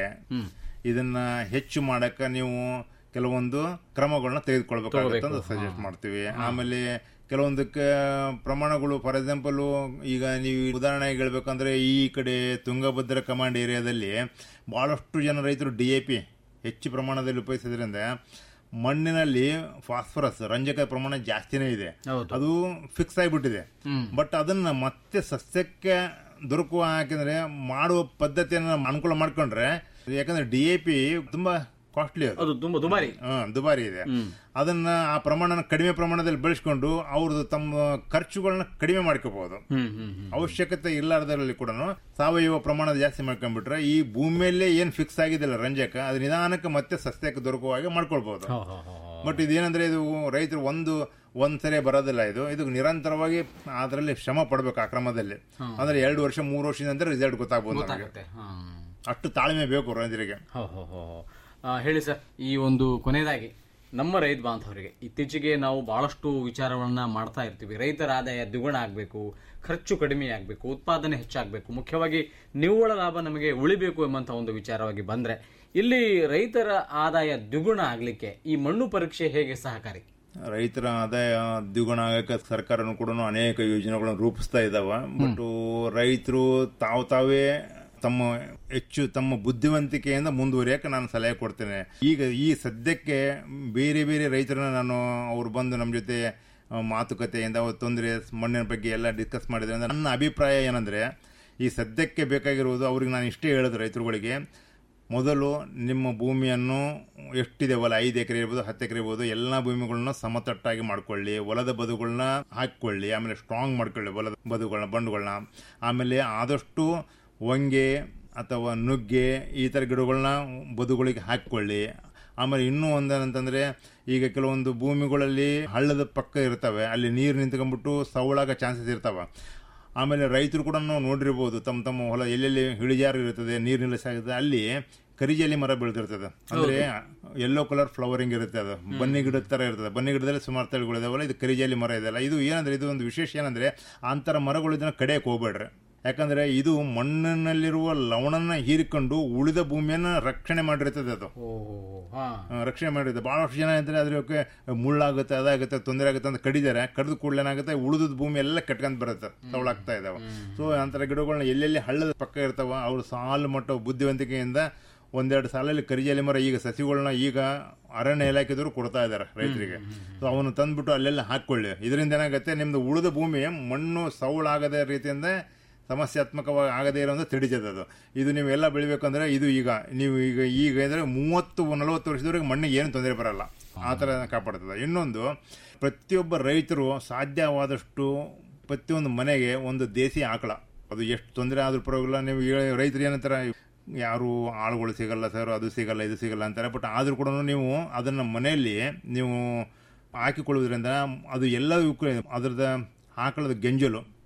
ಇದನ್ನ ಹೆಚ್ಚು ಮಾಡಕ್ಕ ನೀವು ಕೆಲವೊಂದು ಕ್ರಮಗಳನ್ನ ತೆಗೆದುಕೊಳ್ಬೇಕಾಗುತ್ತೆ ಅಂತ ಸಜೆಸ್ಟ್ ಮಾಡ್ತೀವಿ ಆಮೇಲೆ ಕೆಲವೊಂದಕ್ಕೆ ಪ್ರಮಾಣಗಳು ಫಾರ್ ಎಕ್ಸಾಂಪಲ್ ಈಗ ನೀವು ಉದಾಹರಣೆಗೆ ಹೇಳ್ಬೇಕಂದ್ರೆ ಈ ಕಡೆ ತುಂಗಭದ್ರಾ ಕಮಾಂಡ್ ಏರಿಯಾದಲ್ಲಿ ಬಹಳಷ್ಟು ಜನ ರೈತರು ಡಿ ಎ ಪಿ ಹೆಚ್ಚು ಪ್ರಮಾಣದಲ್ಲಿ ಉಪಯೋಗಿಸೋದ್ರಿಂದ ಮಣ್ಣಿನಲ್ಲಿ ಫಾಸ್ಫರಸ್ ರಂಜಕ ಪ್ರಮಾಣ ಜಾಸ್ತಿನೇ ಇದೆ ಹೌದು. ಅದು ಫಿಕ್ಸ್ ಆಗಿಬಿಟ್ಟಿದೆ ಬಟ್ ಅದನ್ನ ಮತ್ತೆ ಸಸ್ಯಕ್ಕೆ ದೊರಕುವ ಯಾಕೆಂದ್ರೆ ಮಾಡುವ ಪದ್ಧತಿಯನ್ನು ಅನುಕೂಲ ಮಾಡ್ಕೊಂಡ್ರೆ ಯಾಕಂದ್ರೆ ಡಿ ಎ ಪಿ ತುಂಬಾ ಕಾಸ್ಟ್ಲಿ ಅದು ಅದು ತುಂಬಾ ದುಬಾರಿ ಹಾ, ದುಬಾರಿ ಇದೆ ಅದನ್ನ ಆ ಪ್ರಮಾಣನ ಕಡಿಮೆ ಪ್ರಮಾಣದಲ್ಲಿ ಬೆಳೆಸ್ಕೊಂಡು ಅವ್ರದ್ದು ತಮ್ಮ ಖರ್ಚುಗಳನ್ನ ಕಡಿಮೆ ಮಾಡ್ಕೋಬಹುದು ಹ್ಮ್ ಹ್ಮ್ ಹ್ಮ್ ಅವಶ್ಯಕತೆ ಇಲ್ಲಾರ್ದರಲ್ಲಿ ಕೂಡ ಸಾವಯವ ಪ್ರಮಾಣ ಜಾಸ್ತಿ ಮಾಡ್ಕೊಂಡ್ಬಿಟ್ರೆ ಈ ಭೂಮಿಯಲ್ಲೇ ಏನ್ ಫಿಕ್ಸ್ ಆಗಿದೆಯಲ್ಲ ರಂಜಕ ಅದು ನಿಧಾನಕ್ಕೆ ಮತ್ತೆ ಸಸ್ಯಕ್ಕೆ ದೊರಕುವ ಹಾಗೆ ಮಾಡ್ಕೊಳ್ಬಹುದು ಹೋ, ಹೋ, ಹೋ, ಹೋ. ಬಟ್ ಇದೇನಂದ್ರೆ ಇದು ರೈತರು ಒಂದು ಒಂದ್ಸರಿ ಬರೋದಿಲ್ಲ ಇದು ಇದು ನಿರಂತರವಾಗಿ ಅದರಲ್ಲಿ ಶ್ರಮ ಪಡ್ಬೇಕು ಆ ಕ್ರಮದಲ್ಲಿ ಅಂದ್ರೆ ಎರಡು ವರ್ಷ ಮೂರು ವರ್ಷದ ನಂತರ ರಿಸಲ್ಟ್ ಗೊತ್ತಾಗ್ಬೋದು ನಮಗೆ ಗೊತ್ತಾಗುತ್ತೆ ಹ್ಮ್. ಅಷ್ಟು ತಾಳ್ಮೆ ಬೇಕು ರೈತರಿಗೆ ಹೋ, ಹೋ, ಹೋ, ಹೋ. ಆ, ಹೇಳಿ ಸರ್ ಈ ಒಂದು ಕೊನೆಯದಾಗಿ ನಮ್ಮ ರೈತ ಬಾಂಧವರಿಗೆ ಇತ್ತೀಚೆಗೆ ನಾವು ಬಹಳಷ್ಟು ವಿಚಾರಗಳನ್ನ ಮಾಡ್ತಾ ಇರ್ತೀವಿ ರೈತರ ಆದಾಯ ದ್ವಿಗುಣ ಆಗಬೇಕು ಖರ್ಚು ಕಡಿಮೆ ಆಗಬೇಕು ಉತ್ಪಾದನೆ ಹೆಚ್ಚಾಗಬೇಕು ಮುಖ್ಯವಾಗಿ ನಿವ್ವಳ ಲಾಭ ನಮಗೆ ಉಳಿಬೇಕು ಎಂಬಂತ ಒಂದು ವಿಚಾರವಾಗಿ ಬಂದ್ರೆ ಇಲ್ಲಿ ರೈತರ ಆದಾಯ ದ್ವಿಗುಣ ಆಗ್ಲಿಕ್ಕೆ ಈ ಮಣ್ಣು ಪರೀಕ್ಷೆ ಹೇಗೆ ಸಹಕಾರಿ ರೈತರ ಆದಾಯ ದ್ವಿಗುಣ ಆಗಕ್ಕೆ ಸರ್ಕಾರನು ಕೂಡ ಅನೇಕ ಯೋಜನೆಗಳನ್ನು ರೂಪಿಸ್ತಾ ಇದಾವ ಬಟ್ ರೈತರು ತಾವು ತಾವೇ ತಮ್ಮ ಹೆಚ್ಚು ತಮ್ಮ ಬುದ್ಧಿವಂತಿಕೆಯಿಂದ ಮುಂದುವರಿಯಕ್ಕೆ ನಾನು ಸಲಹೆ ಕೊಡ್ತೇನೆ ಈಗ ಈ ಸದ್ಯಕ್ಕೆ ಬೇರೆ ಬೇರೆ ರೈತರನ್ನ ನಾನು ಅವ್ರು ಬಂದು ನಮ್ಮ ಜೊತೆ ಆ, ಮಾತುಕತೆಯಿಂದ ಅವ್ರ ತೊಂದರೆ ಮಣ್ಣಿನ ಬಗ್ಗೆ ಎಲ್ಲ ಡಿಸ್ಕಸ್ ಮಾಡಿದ್ರೆ ನನ್ನ ಅಭಿಪ್ರಾಯ ಏನಂದ್ರೆ ಈ ಸದ್ಯಕ್ಕೆ ಬೇಕಾಗಿರುವುದು ಅವ್ರಿಗೆ ನಾನು ಇಷ್ಟೇ ಹೇಳೋದು ರೈತರುಗಳಿಗೆ ಮೊದಲು ನಿಮ್ಮ ಭೂಮಿಯನ್ನು ಎಷ್ಟಿದೆ ಹೊಲ ಐದು ಎಕರೆ ಇರ್ಬೋದು ಹತ್ತು ಎಕರೆ ಇರ್ಬೋದು ಎಲ್ಲ ಭೂಮಿಗಳನ್ನ ಸಮತಟ್ಟಾಗಿ ಮಾಡ್ಕೊಳ್ಳಿ ಹೊಲದ ಬದುಗಳನ್ನ ಹಾಕ್ಕೊಳ್ಳಿ ಆಮೇಲೆ ಸ್ಟ್ರಾಂಗ್ ಮಾಡ್ಕೊಳ್ಳಿ ಹೊಲದ ಬದುಗಳನ್ನ ಬಂಡುಗಳನ್ನ ಆಮೇಲೆ ಆದಷ್ಟು ಹೊಂಗೆ ಅಥವಾ ನುಗ್ಗೆ ಈ ಥರ ಗಿಡಗಳನ್ನ ಬದುಗಳಿಗೆ ಹಾಕ್ಕೊಳ್ಳಿ ಆಮೇಲೆ ಇನ್ನೂ ಒಂದೇನಂತಂದ್ರೆ ಈಗ ಕೆಲವೊಂದು ಭೂಮಿಗಳಲ್ಲಿ ಹಳ್ಳದ ಪಕ್ಕ ಇರ್ತವೆ ಅಲ್ಲಿ ನೀರು ನಿಂತ್ಕೊಂಡ್ಬಿಟ್ಟು ಸವಳಾಗ ಚಾನ್ಸಸ್ ಇರ್ತಾವೆ ಆಮೇಲೆ ರೈತರು ಕೂಡ ನಾವು ನೋಡಿರ್ಬೋದು ತಮ್ಮ ತಮ್ಮ ಹೊಲ ಎಲ್ಲೆಲ್ಲಿ ಇಳಿಜಾರು ಇರ್ತದೆ ನೀರು ನಿಲ್ಲಿಸಾಗುತ್ತೆ ಅಲ್ಲಿ ಕರಿಜಲಿ ಮರ ಬೆಳೆದಿರ್ತದೆ ಅಂದ್ರೆ ಯೆಲ್ಲೋ ಕಲರ್ ಫ್ಲವರಿಂಗ್ ಇರುತ್ತೆ ಅದು ಬನ್ನಿ ಗಿಡದ ತರ ಇರ್ತದೆ ಬನ್ನಿ ಗಿಡದಲ್ಲಿ ಸುಮಾರು ತಳಿಗಳು ಇದಾವಲ್ಲ ಇದು ಕರಿಜಲಿ ಮರ ಇದೆಯಲ್ಲ ಇದು ಏನಂದ್ರೆ ಇದು ಒಂದು ವಿಶೇಷ ಏನಂದ್ರೆ ಅಂತರ ಮರಗಳು ಇದನ್ನ ಕಡೆಯಕ್ಕೆ ಹೋಗ್ಬೇಡ್ರಿ ಯಾಕಂದ್ರೆ ಇದು ಮಣ್ಣಿನಲ್ಲಿರುವ ಲವಣನ ಹೀರಿಕೊಂಡು ಉಳಿದ ಭೂಮಿಯನ್ನ ರಕ್ಷಣೆ ಮಾಡಿರ್ತದೆ ಅದು ಓ ಹಾ ಆ, ರಕ್ಷಣೆ ಮಾಡಿರುತ್ತೆ ಬಹಳಷ್ಟು ಜನ ಇದ್ರೆ ಅದಕ್ಕೆ ಮುಳ್ಳಾಗುತ್ತೆ ಅದಾಗುತ್ತೆ ತೊಂದರೆ ಆಗುತ್ತೆ ಅಂತ ಕಡಿದಾರೆ ಕಡಿದ ಕೂಡಲೇ ಏನಾಗುತ್ತೆ ಉಳಿದ ಭೂಮಿ ಎಲ್ಲ ಕಟ್ಕೊಂಡ್ ಬರುತ್ತೆ ತವಳಾಗ್ತಾ ಇದಾವೆ ಸೊ ಅಂತರ ಗಿಡಗಳನ್ನ ಎಲ್ಲೆಲ್ಲಿ ಹಳ್ಳದ ಪಕ್ಕ ಇರ್ತಾವ ಅವ್ರು ಸಾಲು ಮಟ್ಟ ಬುದ್ಧಿವಂತಿಕೆಯಿಂದ ಒಂದೆರಡು ಸಾಲಲ್ಲಿ ಕರಿಜಾಲಿ ಮರ ಈಗ ಸಸಿಗಳನ್ನ ಈಗ ಅರಣ್ಯ ಇಲಾಖೆದವರು ಕೊಡ್ತಾ ಇದ್ದಾರೆ ರೈತರಿಗೆ ಸೊ ಅವನು ತಂದ್ಬಿಟ್ಟು ಅಲ್ಲೆಲ್ಲ ಹಾಕೊಳ್ಳಿ ಇದರಿಂದ ಏನಾಗುತ್ತೆ ನಿಮ್ದು ಉಳಿದ ಭೂಮಿ ಮಣ್ಣು ಸೌಳಾಗದ ರೀತಿಯಿಂದ ಸಮಸ್ಯಾತ್ಮಕವಾಗಿ ಆಗದೇ ಇರೋಂಥ ತಿಳಿತದೆ ಅದು ಇದು ನೀವು ಎಲ್ಲ ಬೆಳಿಬೇಕಂದ್ರೆ ಇದು ಈಗ ನೀವು ಈಗ ಈಗ ಅಂದರೆ ಮೂವತ್ತು ನಲವತ್ತು ವರ್ಷದವರೆಗೆ ಮಣ್ಣಿಗೆ ಏನು ತೊಂದರೆ ಬರಲ್ಲ ಆ ಥರ ಕಾಪಾಡ್ತದೆ ಇನ್ನೊಂದು ಪ್ರತಿಯೊಬ್ಬ ರೈತರು ಸಾಧ್ಯವಾದಷ್ಟು ಪ್ರತಿಯೊಂದು ಮನೆಗೆ ಒಂದು ದೇಸಿ ಆಕಳ ಅದು ಎಷ್ಟು ತೊಂದರೆ ಆದ್ರೂ ಪರವಾಗಿಲ್ಲ ನೀವು ಹೇಳಿ- ರೈತರು ಏನಂತಾರೆ ಯಾರು ಆಳುಗಳು ಸಿಗಲ್ಲ ಸರ್ ಅದು ಸಿಗಲ್ಲ ಇದು ಸಿಗಲ್ಲ ಅಂತಾರೆ ಬಟ್ ಆದ್ರೂ ಕೂಡ ನೀವು ಅದನ್ನ ಮನೆಯಲ್ಲಿ ನೀವು ಹಾಕಿಕೊಳ್ಳೋದ್ರಿಂದ ಅದು ಎಲ್ಲದಕ್ಕೂ ಅದರದ ಆಕಳದ ಗೆಂಜಲು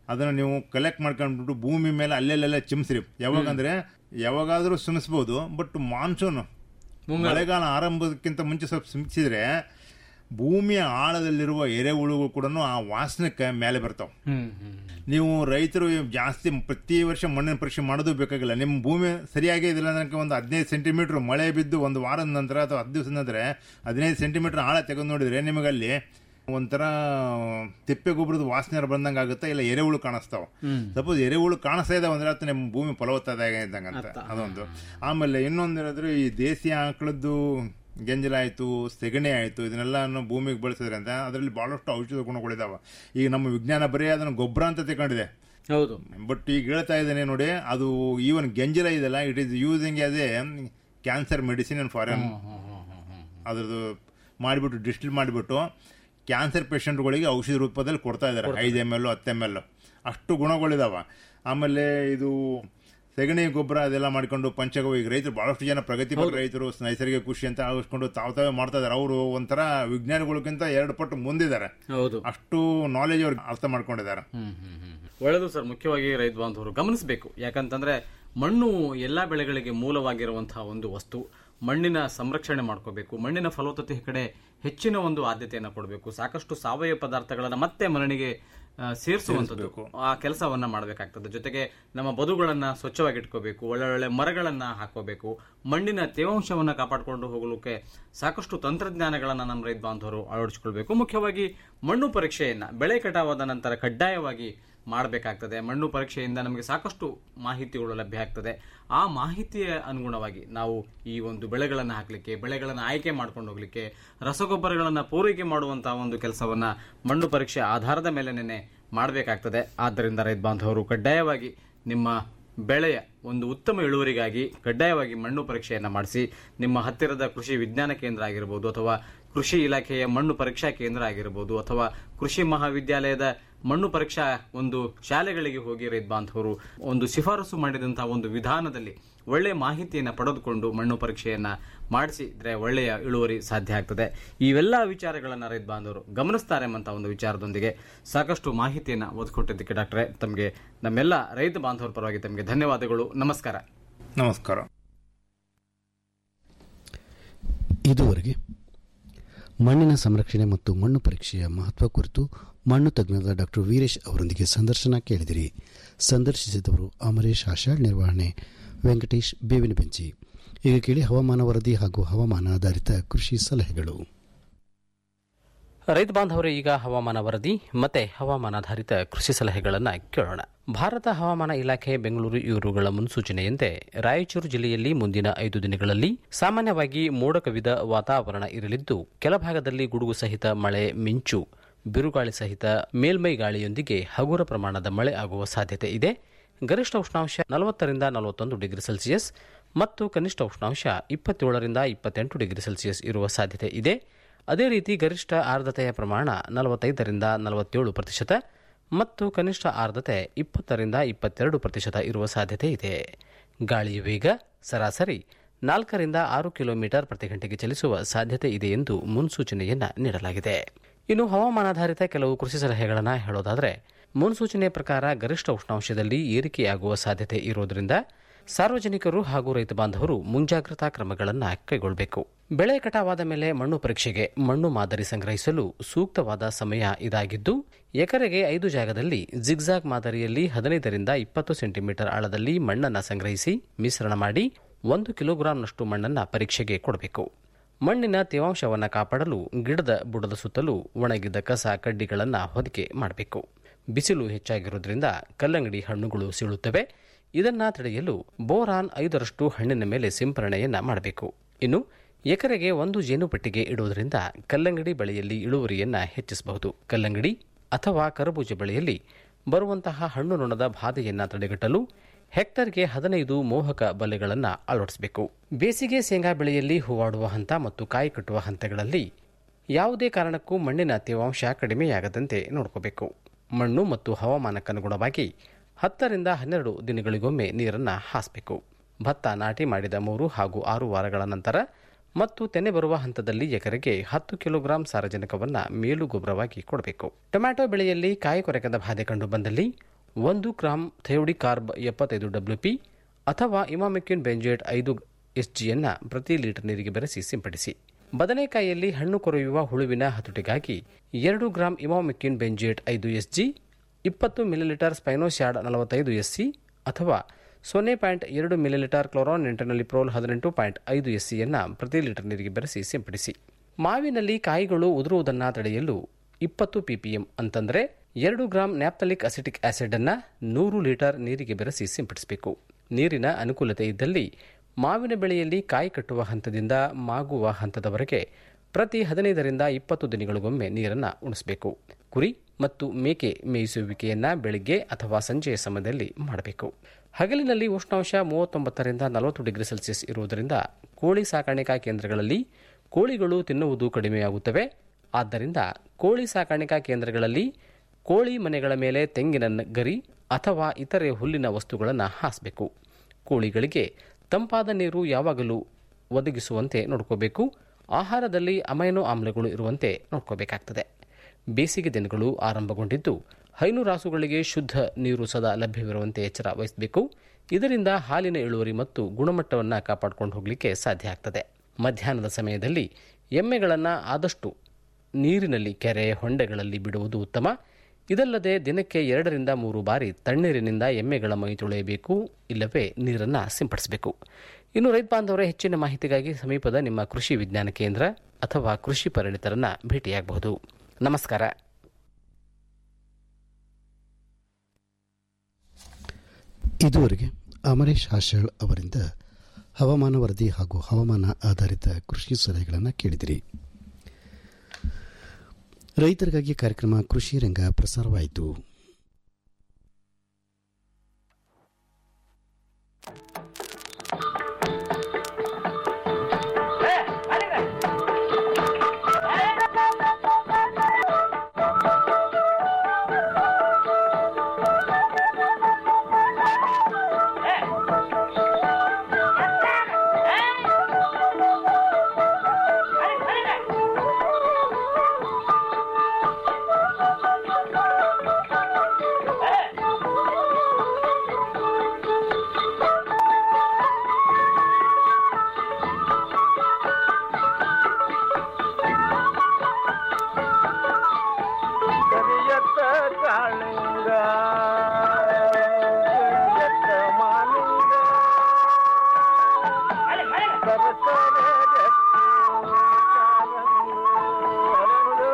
ಅದನ್ನು ನೀವು ಕಲೆಕ್ಟ್ ಮಾಡ್ಕೊಂಡ್ಬಿಟ್ಟು ಭೂಮಿ ಮೇಲೆ ಅಲ್ಲೆಲ್ಲೆಲ್ಲ ಚಿಮ್ಸ್ರಿ ಯಾವಾಗಂದ್ರೆ ಯಾವಾಗಾದ್ರೂ ಸುಮಿಸ್ಬೋದು ಬಟ್ ಮಾನ್ಸೂನ್ ಮಳೆಗಾಲ ಆರಂಭಕ್ಕಿಂತ ಮುಂಚೆ ಸ್ವಲ್ಪ ಸಿಂಚಿದ್ರೆ ಭೂಮಿಯ ಆಳದಲ್ಲಿರುವ ಎರೆಹುಳುಗಳು ಕೂಡ ಆ ವಾಸನಕ್ಕೆ ಮೇಲೆ ಬರ್ತಾವೆ ಹ್ಮ್ ಹ್ಮ್ ನೀವು ರೈತರು ಜಾಸ್ತಿ ಪ್ರತಿ ವರ್ಷ ಮಣ್ಣಿನ ಪರೀಕ್ಷೆ ಮಾಡೋದು ಬೇಕಾಗಿಲ್ಲ ನಿಮ್ಮ ಭೂಮಿ ಸರಿಯಾಗಿ ಇದಿಲ್ಲ ಅಂದ್ರೆ ಒಂದು ಹದಿನೈದು ಸೆಂಟಿಮೀಟರ್ ಮಳೆ ಬಿದ್ದು ಒಂದು ವಾರದ ನಂತರ ಅಥವಾ ಹತ್ತು ದಿವಸದ ನಂತರ ಹದಿನೈದು ಸೆಂಟಿಮೀಟರ್ ಆಳ ತೆಗೆದು ನೋಡಿದ್ರೆ ನಿಮಗೆ ಅಲ್ಲಿ ಒಂಥರ ತಿಪ್ಪೆ ಗೊಬ್ಬರದ ವಾಸನೆ ಬಂದಂಗೆ ಆಗುತ್ತೆ ಇಲ್ಲ ಎರೆಹುಳು ಕಾಣಿಸ್ತಾವ ಸಪೋಸ್ ಎರೆಹುಳು ಕಾಣಿಸ್ತಾ ಇದಾವೆ ಅಂದ್ರೆ ಅದು ನಿಮ್ಮ ಭೂಮಿ ಫಲವತ್ತಾದಾಗ ಇದ್ದಂಗಂತ ಅದೊಂದು ಆಮೇಲೆ ಇನ್ನೊಂದು ಹೇಳಿದ್ರೆ ಈ ದೇಸಿ ಆಕಳದ್ದು ಗೆಂಜಲಾಯಿತು ಸೆಗಣಿ ಆಯಿತು ಇದನ್ನೆಲ್ಲ ಭೂಮಿಗೆ ಬಳಸಿದ್ರೆ ಅಂತ ಅದರಲ್ಲಿ ಬಹಳಷ್ಟು ಔಷಧ ಗುಣಗಳಿದಾವೆ ಈಗ ನಮ್ಮ ವಿಜ್ಞಾನ ಬರೀ ಅದನ್ನು ಗೊಬ್ಬರ ಅಂತ ತಿಳ್ಕೊಂಡಿದೆ ಹೌದು ಬಟ್ ಈಗ ಹೇಳ್ತಾ ಇದ್ದೇನೆ ನೋಡಿ ಅದು ಈವನ್ ಗೆಂಜಲ ಇದೆಲ್ಲ it is using as a cancer medicine and foreign ಅದ್ರದ್ದು ಮಾಡಿಬಿಟ್ಟು ಡಿಸ್ಟಿಲ್ ಮಾಡಿಬಿಟ್ಟು ಕ್ಯಾನ್ಸರ್ ಪೇಷಂಟ್ಗಳಿಗೆ ಔಷಧಿ ರೂಪದಲ್ಲಿ ಕೊಡ್ತಾ ಇದ್ದಾರೆ ಐದು ಎಮ್ ಎಲ್ ಹತ್ತು ಎಮ್ ಎಲ್ ಅಷ್ಟು ಗುಣಗಳಿದಾವ ಆಮೇಲೆ ಇದು ಸೆಗಣಿ ಗೊಬ್ಬರ ಅದೆಲ್ಲ ಮಾಡ್ಕೊಂಡು ಪಂಚಗವ್ಯ ಈಗ ರೈತರು ಬಹಳಷ್ಟು ಜನ ಪ್ರಗತಿಪರ ರೈತರು ನೈಸರ್ಗಿಕ ಕೃಷಿ ಅಂತ ಅಳವಡಿಸ್ಕೊಂಡು ತಾವು ತಾವೇ ಮಾಡ್ತಾ ಇದ್ದಾರೆ ಅವರು ಒಂಥರ ವಿಜ್ಞಾನಿಗಳಿಗಿಂತ ಎರಡು ಪಟ್ಟು ಮುಂದಿದ್ದಾರೆ ಹೌದು ಅಷ್ಟು ನಾಲೆಜ್ ಅವ್ರಿಗೆ ಅರ್ಥ ಮಾಡ್ಕೊಂಡಿದ್ದಾರೆ ಹ್ಮ್ ಹ್ಮ್ ಹ್ಮ್ ಒಳ್ಳೆಯದು ಸರ್ ಮುಖ್ಯವಾಗಿ ರೈತ ಬಾಂಧವರು ಗಮನಿಸಬೇಕು ಯಾಕಂತಂದ್ರೆ ಮಣ್ಣು ಎಲ್ಲಾ ಬೆಳೆಗಳಿಗೆ ಮೂಲವಾಗಿರುವಂತಹ ಒಂದು ವಸ್ತು ಮಣ್ಣಿನ ಸಂರಕ್ಷಣೆ ಮಾಡ್ಕೋಬೇಕು ಮಣ್ಣಿನ ಫಲವತ್ತತೆ ಕಡೆ ಹೆಚ್ಚಿನ ಒಂದು ಆದ್ಯತೆಯನ್ನು ಕೊಡಬೇಕು ಸಾಕಷ್ಟು ಸಾವಯವ ಪದಾರ್ಥಗಳನ್ನ ಮತ್ತೆ ಮರಣಿಗೆ ಆ, ಸೇರಿಸುವಂಥದ್ದು ಆ ಕೆಲಸವನ್ನ ಮಾಡಬೇಕಾಗ್ತದೆ ಜೊತೆಗೆ ನಮ್ಮ ಬದುಗಳನ್ನ ಸ್ವಚ್ಛವಾಗಿ ಇಟ್ಕೋಬೇಕು ಒಳ್ಳೊಳ್ಳೆ ಮರಗಳನ್ನ ಹಾಕೋಬೇಕು ಮಣ್ಣಿನ ತೇವಾಂಶವನ್ನ ಕಾಪಾಡಿಕೊಂಡು ಹೋಗಲಿಕ್ಕೆ ಸಾಕಷ್ಟು ತಂತ್ರಜ್ಞಾನಗಳನ್ನ ನಮ್ಮ ರೈತ ಬಾಂಧವರು ಅಳವಡಿಸಿಕೊಳ್ಬೇಕು ಮುಖ್ಯವಾಗಿ ಮಣ್ಣು ಪರೀಕ್ಷೆಯನ್ನ ಬೆಳೆ ಕಟಾವಾದ ನಂತರ ಕಡ್ಡಾಯವಾಗಿ ಮಾಡಬೇಕಾಗ್ತದೆ ಮಣ್ಣು ಪರೀಕ್ಷೆಯಿಂದ ನಮಗೆ ಸಾಕಷ್ಟು ಮಾಹಿತಿಗಳು ಲಭ್ಯ ಆಗ್ತದೆ ಆ ಮಾಹಿತಿಯ ಅನುಗುಣವಾಗಿ ನಾವು ಈ ಒಂದು ಬೆಳೆಗಳನ್ನು ಹಾಕಲಿಕ್ಕೆ ಬೆಳೆಗಳನ್ನು ಆಯ್ಕೆ ಮಾಡ್ಕೊಂಡು ಹೋಗ್ಲಿಕ್ಕೆ ರಸಗೊಬ್ಬರಗಳನ್ನು ಪೂರೈಕೆ ಮಾಡುವಂತಹ ಒಂದು ಕೆಲಸವನ್ನ ಮಣ್ಣು ಪರೀಕ್ಷೆ ಆಧಾರದ ಮೇಲೆನೇ ಮಾಡಬೇಕಾಗ್ತದೆ ಆದ್ದರಿಂದ ರೈತ ಬಾಂಧವರು ಕಡ್ಡಾಯವಾಗಿ ನಿಮ್ಮ ಬೆಳೆಯ ಒಂದು ಉತ್ತಮ ಇಳುವರಿಗಾಗಿ ಕಡ್ಡಾಯವಾಗಿ ಮಣ್ಣು ಪರೀಕ್ಷೆಯನ್ನು ಮಾಡಿಸಿ ನಿಮ್ಮ ಹತ್ತಿರದ ಕೃಷಿ ವಿಜ್ಞಾನ ಕೇಂದ್ರ ಆಗಿರ್ಬೋದು ಅಥವಾ ಕೃಷಿ ಇಲಾಖೆಯ ಮಣ್ಣು ಪರೀಕ್ಷಾ ಕೇಂದ್ರ ಆಗಿರ್ಬೋದು ಅಥವಾ ಕೃಷಿ ಮಹಾವಿದ್ಯಾಲಯದ ಮಣ್ಣು ಪರೀಕ್ಷಾ ಒಂದು ಶಾಲೆಗಳಿಗೆ ಹೋಗಿ ರೈತ ಬಾಂಧವರು ಒಂದು ಶಿಫಾರಸು ಮಾಡಿದಂತಹ ಒಂದು ವಿಧಾನದಲ್ಲಿ ಒಳ್ಳೆಯ ಮಾಹಿತಿಯನ್ನು ಪಡೆದುಕೊಂಡು ಮಣ್ಣು ಪರೀಕ್ಷೆಯನ್ನ ಮಾಡಿಸಿದ್ರೆ ಒಳ್ಳೆಯ ಇಳುವರಿ ಸಾಧ್ಯ ಆಗ್ತದೆ ಇವೆಲ್ಲ ವಿಚಾರಗಳನ್ನು ರೈತ ಬಾಂಧವರು ಗಮನಿಸ್ತಾರೆ ಎಂಬಂತ ಒಂದು ವಿಚಾರದೊಂದಿಗೆ ಸಾಕಷ್ಟು ಮಾಹಿತಿಯನ್ನು ಒದಗಿಕೊಟ್ಟಿದ್ದಕ್ಕೆ ಡಾಕ್ಟ್ರೆ ತಮಗೆ ನಮ್ಮೆಲ್ಲ ರೈತ ಬಾಂಧವರ ಪರವಾಗಿ ತಮಗೆ ಧನ್ಯವಾದಗಳು ನಮಸ್ಕಾರ ನಮಸ್ಕಾರ ಇದುವರೆಗೆ ಮಣ್ಣಿನ ಸಂರಕ್ಷಣೆ ಮತ್ತು ಮಣ್ಣು ಪರೀಕ್ಷೆಯ ಮಹತ್ವ ಕುರಿತು ಮಣ್ಣು ತಜ್ಞರಾದ ಡಾಕ್ಟರ್ ವೀರೇಶ್ ಅವರೊಂದಿಗೆ ಸಂದರ್ಶನ ಕೇಳಿದಿರಿ ಸಂದರ್ಶಿಸಿದವರು ಅಮರೇಶ್ ಆಷಾಳ್ ನಿರ್ವಹಣೆ ವೆಂಕಟೇಶ್ ಬೇವಿನ ಬೆಂಚಿ ಈಗ ಕೇಳಿ ಹವಾಮಾನ ವರದಿ ಹಾಗೂ ಹವಾಮಾನ ಆಧಾರಿತ ಕೃಷಿ ಸಲಹೆಗಳು ರೈತ ಬಾಂಧವರೇ ಈಗ ಹವಾಮಾನ ವರದಿ ಮತ್ತೆ ಹವಾಮಾನಾಧಾರಿತ ಕೃಷಿ ಸಲಹೆಗಳನ್ನು ಕೇಳೋಣ ಭಾರತ ಹವಾಮಾನ ಇಲಾಖೆ ಬೆಂಗಳೂರು ಇವರುಗಳ ಮುನ್ಸೂಚನೆಯಂತೆ ರಾಯಚೂರು ಜಿಲ್ಲೆಯಲ್ಲಿ ಮುಂದಿನ ಐದು ದಿನಗಳಲ್ಲಿ ಸಾಮಾನ್ಯವಾಗಿ ಮೋಡ ಕವಿದ ವಾತಾವರಣ ಇರಲಿದ್ದು ಕೆಲ ಭಾಗದಲ್ಲಿ ಗುಡುಗು ಸಹಿತ ಮಳೆ ಮಿಂಚು ಬಿರುಗಾಳಿ ಸಹಿತ ಮೇಲ್ಮೈ ಗಾಳಿಯೊಂದಿಗೆ ಹಗುರ ಪ್ರಮಾಣದ ಮಳೆ ಆಗುವ ಸಾಧ್ಯತೆ ಇದೆ ಗರಿಷ್ಠ ಉಷ್ಣಾಂಶ ನಲವತ್ತರಿಂದ ನಲವತ್ತೊಂದು ಡಿಗ್ರಿ ಸೆಲ್ಸಿಯಸ್ ಮತ್ತು ಕನಿಷ್ಠ ಉಷ್ಣಾಂಶ ಇಪ್ಪತ್ತೇಳರಿಂದ ಇಪ್ಪತ್ತೆಂಟು ಡಿಗ್ರಿ ಸೆಲ್ಸಿಯಸ್ ಇರುವ ಸಾಧ್ಯತೆ ಇದೆ ಅದೇ ರೀತಿ ಗರಿಷ್ಠ ಆರ್ದ್ರತೆಯ ಪ್ರಮಾಣ ನಲವತ್ತೈದರಿಂದ ನಲವತ್ತೇಳು ಪ್ರತಿಶತ ಮತ್ತು ಕನಿಷ್ಠ ಆರ್ದ್ರತೆ ಇಪ್ಪತ್ತರಿಂದ ಇಪ್ಪತ್ತೆರಡು ಪ್ರತಿಶತ ಇರುವ ಸಾಧ್ಯತೆ ಇದೆ ಗಾಳಿಯ ವೇಗ ಸರಾಸರಿ ನಾಲ್ಕರಿಂದ ಆರು ಕಿಲೋಮೀಟರ್ ಪ್ರತಿ ಗಂಟೆಗೆ ಚಲಿಸುವ ಸಾಧ್ಯತೆ ಇದೆ ಎಂದು ಮುನ್ಸೂಚನೆಯನ್ನ ನೀಡಲಾಗಿದೆ ಇನ್ನು ಹವಾಮಾನಾಧಾರಿತ ಕೆಲವು ಕೃಷಿ ಸಲಹೆಗಳನ್ನು ಹೇಳೋದಾದರೆ ಮುನ್ಸೂಚನೆ ಪ್ರಕಾರ ಗರಿಷ್ಠ ಉಷ್ಣಾಂಶದಲ್ಲಿ ಏರಿಕೆಯಾಗುವ ಸಾಧ್ಯತೆ ಇರುವುದರಿಂದ ಸಾರ್ವಜನಿಕರು ಹಾಗೂ ರೈತ ಬಾಂಧವರು ಮುಂಜಾಗ್ರತಾ ಕ್ರಮಗಳನ್ನು ಕೈಗೊಳ್ಳಬೇಕು ಬೆಳೆ ಕಟಾವಾದ ಮೇಲೆ ಮಣ್ಣು ಪರೀಕ್ಷೆಗೆ ಮಣ್ಣು ಮಾದರಿ ಸಂಗ್ರಹಿಸಲು ಸೂಕ್ತವಾದ ಸಮಯ ಇದಾಗಿದ್ದು ಎಕರೆಗೆ ಐದು ಜಾಗದಲ್ಲಿ ಜಿಗ್ಜಾಗ್ ಮಾದರಿಯಲ್ಲಿ ಹದಿನೈದರಿಂದ ಇಪ್ಪತ್ತು ಸೆಂಟಿಮೀಟರ್ ಆಳದಲ್ಲಿ ಮಣ್ಣನ್ನು ಸಂಗ್ರಹಿಸಿ ಮಿಶ್ರಣ ಮಾಡಿ ಒಂದು ಕಿಲೋಗ್ರಾಂನಷ್ಟು ಮಣ್ಣನ್ನು ಪರೀಕ್ಷೆಗೆ ಕೊಡಬೇಕು ಮಣ್ಣಿನ ತೇವಾಂಶವನ್ನು ಕಾಪಾಡಲು ಗಿಡದ ಬುಡದ ಸುತ್ತಲೂ ಒಣಗಿದ ಕಸ ಕಡ್ಡಿಗಳನ್ನು ಹೊದಿಕೆ ಮಾಡಬೇಕು ಬಿಸಿಲು ಹೆಚ್ಚಾಗಿರುವುದರಿಂದ ಕಲ್ಲಂಗಡಿ ಹಣ್ಣುಗಳು ಸೀಳುತ್ತವೆ ಇದನ್ನ ತಡೆಯಲು ಬೋರಾನ್ ಐದರಷ್ಟು ಹಣ್ಣಿನ ಮೇಲೆ ಸಿಂಪರಣೆಯನ್ನ ಮಾಡಬೇಕು ಇನ್ನು ಎಕರೆಗೆ ಒಂದು ಜೇನುಪೆಟ್ಟಿಗೆ ಇಡುವುದರಿಂದ ಕಲ್ಲಂಗಡಿ ಬೆಳೆಯಲ್ಲಿ ಇಳುವರಿಯನ್ನ ಹೆಚ್ಚಿಸಬಹುದು ಕಲ್ಲಂಗಡಿ ಅಥವಾ ಕರಬೂಜ ಬೆಳೆಯಲ್ಲಿ ಬರುವಂತಹ ಹಣ್ಣು ನೊಣದ ಬಾಧೆಯನ್ನ ತಡೆಗಟ್ಟಲು ಹೆಕ್ಟರ್ಗೆ ಹದಿನೈದು ಮೋಹಕ ಬಲೆಗಳನ್ನು ಅಳವಡಿಸಬೇಕು ಬೇಸಿಗೆ ಶೇಂಗಾ ಬೆಳೆಯಲ್ಲಿ ಹೂವಾಡುವ ಹಂತ ಮತ್ತು ಕಾಯಿ ಕಟ್ಟುವ ಹಂತಗಳಲ್ಲಿ ಯಾವುದೇ ಕಾರಣಕ್ಕೂ ಮಣ್ಣಿನ ತೇವಾಂಶ ಕಡಿಮೆಯಾಗದಂತೆ ನೋಡ್ಕೋಬೇಕು ಮಣ್ಣು ಮತ್ತು ಹವಾಮಾನಕ್ಕನುಗುಣವಾಗಿ ಹತ್ತರಿಂದ ಹನ್ನೆರಡು ದಿನಗಳಿಗೊಮ್ಮೆ ನೀರನ್ನು ಹಾಸಬೇಕು ಭತ್ತ ನಾಟಿ ಮಾಡಿದ ಮೂರು ಹಾಗೂ ಆರು ವಾರಗಳ ನಂತರ ಮತ್ತು ತೆನೆ ಬರುವ ಹಂತದಲ್ಲಿ ಎಕರೆಗೆ ಹತ್ತು ಕಿಲೋಗ್ರಾಂ ಸಾರಜನಕವನ್ನು ಮೇಲು ಗೊಬ್ಬರವಾಗಿ ಕೊಡಬೇಕು ಟೊಮ್ಯಾಟೊ ಬೆಳೆಯಲ್ಲಿ ಕಾಯಿ ಕೊರಕದ ಬಾಧೆ ಕಂಡು ಬಂದಲ್ಲಿ ಒಂದು ಗ್ರಾಂ ಥಯೋಡಿಕಾರ್ಬ್ ಎಪ್ಪತ್ತೈದು ಡಬ್ಲ್ಯೂಪಿ ಅಥವಾ ಇಮಾಮಿಕ್ಯೂನ್ ಬೆಂಜೇಟ್ ಐದು ಎಸ್ಜಿಯನ್ನು ಪ್ರತಿ ಲೀಟರ್ ನೀರಿಗೆ ಬೆರೆಸಿ ಸಿಂಪಡಿಸಿ ಬದನೆಕಾಯಿಯಲ್ಲಿ ಹಣ್ಣು ಕೊರೆಯುವ ಹುಳುವಿನ ಹತೋಟಿಗಾಗಿ ಎರಡು ಗ್ರಾಂ ಇಮಾಮಿಕ್ಯೂನ್ ಬೆಂಜೇಟ್ ಐದು ಎಸ್ಜಿ ಇಪ್ಪತ್ತು ಮಿಲಿಲೀಟರ್ ಸ್ಪೈನೋಶ್ಯಾಡ್ ನಲವತ್ತೈದು ಎಸ್ಸಿ ಅಥವಾ ಸೊನ್ನೆ ಪಾಯಿಂಟ್ ಎರಡು ಮಿಲಿಲೀಟರ್ ಕ್ಲೋರಾನ್ ಪ್ರೋಲ್ ಹದಿನೆಂಟು ಪಾಯಿಂಟ್ ಐದು ಎಸ್ಸಿಯನ್ನು ಪ್ರತಿ ಲೀಟರ್ ನೀರಿಗೆ ಬೆರೆಸಿ ಸಿಂಪಡಿಸಿ ಮಾವಿನಲ್ಲಿ ಕಾಯಿಗಳು ಉದುರುವುದನ್ನು ತಡೆಯಲು ಇಪ್ಪತ್ತು ಪಿಪಿಎಂ ಅಂತಂದರೆ ಎರಡು ಗ್ರಾಂ ನ್ಯಾಪ್ತಲಿಕ್ ಅಸಿಟಿಕ್ ಆಸಿಡ್ ಅನ್ನು ನೂರು ಲೀಟರ್ ನೀರಿಗೆ ಬೆರೆಸಿ ಸಿಂಪಡಿಸಬೇಕು ನೀರಿನ ಅನುಕೂಲತೆ ಇದ್ದಲ್ಲಿ ಮಾವಿನ ಬೆಳೆಯಲ್ಲಿ ಕಾಯಿ ಕಟ್ಟುವ ಹಂತದಿಂದ ಮಾಗುವ ಹಂತದವರೆಗೆ ಪ್ರತಿ ಹದಿನೈದರಿಂದ ಇಪ್ಪತ್ತು ದಿನಗಳಿಗೊಮ್ಮೆ ನೀರನ್ನು ಉಣಿಸಬೇಕು ಕುರಿ ಮತ್ತು ಮೇಕೆ ಮೇಯಿಸುವಿಕೆಯನ್ನು ಬೆಳಿಗ್ಗೆ ಅಥವಾ ಸಂಜೆಯ ಸಮಯದಲ್ಲಿ ಮಾಡಬೇಕು ಹಗಲಿನಲ್ಲಿ ಉಷ್ಣಾಂಶ ಮೂವತ್ತೊಂಬತ್ತರಿಂದ ನಲವತ್ತು ಡಿಗ್ರಿ ಸೆಲ್ಸಿಯಸ್ ಇರುವುದರಿಂದ ಕೋಳಿ ಸಾಕಾಣಿಕಾ ಕೇಂದ್ರಗಳಲ್ಲಿ ಕೋಳಿಗಳು ತಿನ್ನುವುದು ಕಡಿಮೆಯಾಗುತ್ತವೆ ಆದ್ದರಿಂದ ಕೋಳಿ ಸಾಕಾಣಿಕಾ ಕೇಂದ್ರಗಳಲ್ಲಿ ಕೋಳಿ ಮನೆಗಳ ಮೇಲೆ ತೆಂಗಿನ ನ- ಗರಿ ಅಥವಾ ಇತರೆ ಹುಲ್ಲಿನ ವಸ್ತುಗಳನ್ನು ಹಾಸಬೇಕು ಕೋಳಿಗಳಿಗೆ ತಂಪಾದ ನೀರು ಯಾವಾಗಲೂ ಒದಗಿಸುವಂತೆ ನೋಡ್ಕೋಬೇಕು ಆಹಾರದಲ್ಲಿ ಅಮೈನೋ ಆಮ್ಲಗಳು ಇರುವಂತೆ ನೋಡ್ಕೋಬೇಕಾಗ್ತದೆ ಬೇಸಿಗೆ ದಿನಗಳು ಆರಂಭಗೊಂಡಿದ್ದು ಹೈನುರಾಸುಗಳಿಗೆ ಶುದ್ಧ ನೀರು ಸದಾ ಲಭ್ಯವಿರುವಂತೆ ಎಚ್ಚರ ವಹಿಸಬೇಕು ಇದರಿಂದ ಹಾಲಿನ ಇಳುವರಿ ಮತ್ತು ಗುಣಮಟ್ಟವನ್ನು ಕಾಪಾಡಿಕೊಂಡು ಹೋಗಲಿಕ್ಕೆ ಸಾಧ್ಯ ಆಗ್ತದೆ ಮಧ್ಯಾಹ್ನದ ಸಮಯದಲ್ಲಿ ಎಮ್ಮೆಗಳನ್ನು ಆದಷ್ಟು ನೀರಿನಲ್ಲಿ ಕೆರೆ ಹೊಂಡೆಗಳಲ್ಲಿ ಬಿಡುವುದು ಉತ್ತಮ ಇದಲ್ಲದೆ ದಿನಕ್ಕೆ ಎರಡರಿಂದ ಮೂರು ಬಾರಿ ತಣ್ಣೀರಿನಿಂದ ಎಮ್ಮೆಗಳ ಮೈ ತೊಳೆಯಬೇಕು ಇಲ್ಲವೇ ನೀರನ್ನು ಸಿಂಪಡಿಸಬೇಕು ಇನ್ನು ರೈತ ಬಾಂಧವರೇ ಹೆಚ್ಚಿನ ಮಾಹಿತಿಗಾಗಿ ಸಮೀಪದ ನಿಮ್ಮ ಕೃಷಿ ವಿಜ್ಞಾನ ಕೇಂದ್ರ ಅಥವಾ ಕೃಷಿ ಪರಿಣಿತರನ್ನ ಭೇಟಿಯಾಗಬಹುದು ನಮಸ್ಕಾರ ಇದುವರೆಗೆ ಅಮರೇಶ್ ಆಶಾಳ್ ಅವರಿಂದ ಹವಾಮಾನ ವರದಿ ಹಾಗೂ ಹವಾಮಾನ ಆಧಾರಿತ ಕೃಷಿ ಸಲಹೆಗಳನ್ನು ಕೇಳಿದಿರಿ ರೈತರಿಗಾಗಿ ಕಾರ್ಯಕ್ರಮ ಕೃಷಿ ರಂಗ ಪ್ರಸಾರವಾಯಿತು ಕರಿಯತ್ತ ಕಾಳಿಂಗ ಕರಿಯತ್ತ ಮಾಲಿಂಗ ಸರಸರ ಜಟ್ಟು ಕಾರಂಗು ಹರಳು.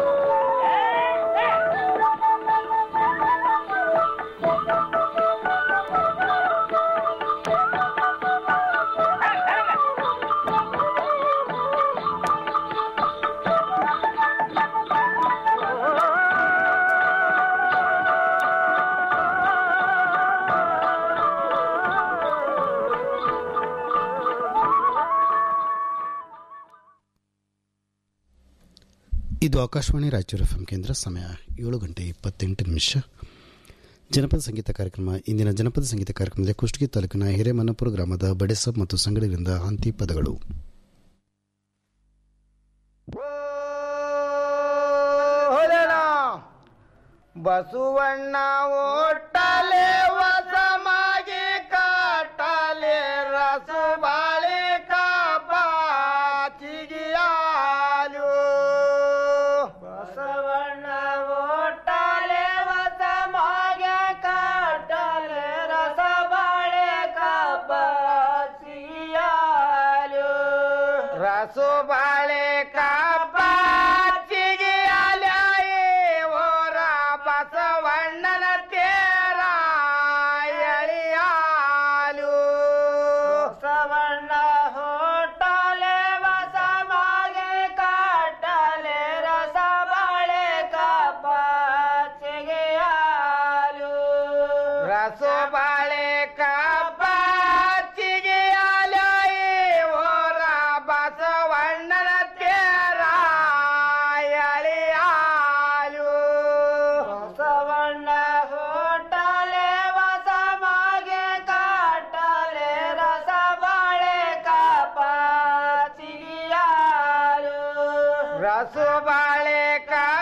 ಇದು ಆಕಾಶವಾಣಿ ರಾಯಚೂರು ಎಫ್ ಕೇಂದ್ರ ಸಮಯ ಏಳು ಗಂಟೆ ಇಪ್ಪತ್ತೆಂಟು ನಿಮಿಷ ಜನಪದ ಸಂಗೀತ ಕಾರ್ಯಕ್ರಮ ಇಂದಿನ ಜನಪದ ಸಂಗೀತ ಕಾರ್ಯಕ್ರಮದಲ್ಲಿ ಕುಷ್ಟಗಿ ತಾಲೂಕಿನ ಹಿರೇಮನ್ನಪುರ ಗ್ರಾಮದ ಬಡೆಸಬ್ ಮತ್ತು ಸಂಗಡಿಗರಿಂದ ಹಂತಿ ಪದಗಳು ಹೊಲೆನ ಬಸವಣ್ಣ ಓಟಲೆ ವಸಮಾಗಿ ಕಾಟಲೆ ರಸು ಬಾಳೆ ಕಾಪಾಚಿಗಿಯಾಲು ಬಸವಣ್ಣ ಓಟಲೆ ವಸಮಾಗೆ ಕಾಟಲೆ ರಸ ಬಾಳೆ ಕಾಪಾಚಿಗಿಯಾಲು ರಸು ಬಾಳೆ ಕಾಪಾಚಿಗಿಯಾಲ ಓರ ಬಸವಣ್ಣನ ತೇರ ಎಳಿಯಾಲು ಬಸವಣ್ಣ ಹೋಟಲೆ ಬಸ ಮಾಗೆ ಕಾಟಲೆ ರಸ ಬಾಳೆ ಕಾಪಾಚಿಗಿಯಾಲು ರಸ ಬಾಳೆ ಕಾಪಾಚಿಗಿಯಾಲ ಓರ ಬಸವಣ್ಣನ ತೇರ ಎಳಿಯಾಲು ಬಸವಣ್ಣ ಹೋಟಲೆ ಬಸ ಮಾಗೆ ಕಾಟಲೆ ರಸ ಬಾಳೆ ಕಾಪಾಚಿಗಿಯಾಲು ರಸ ಬಾಳೆ ಕಾ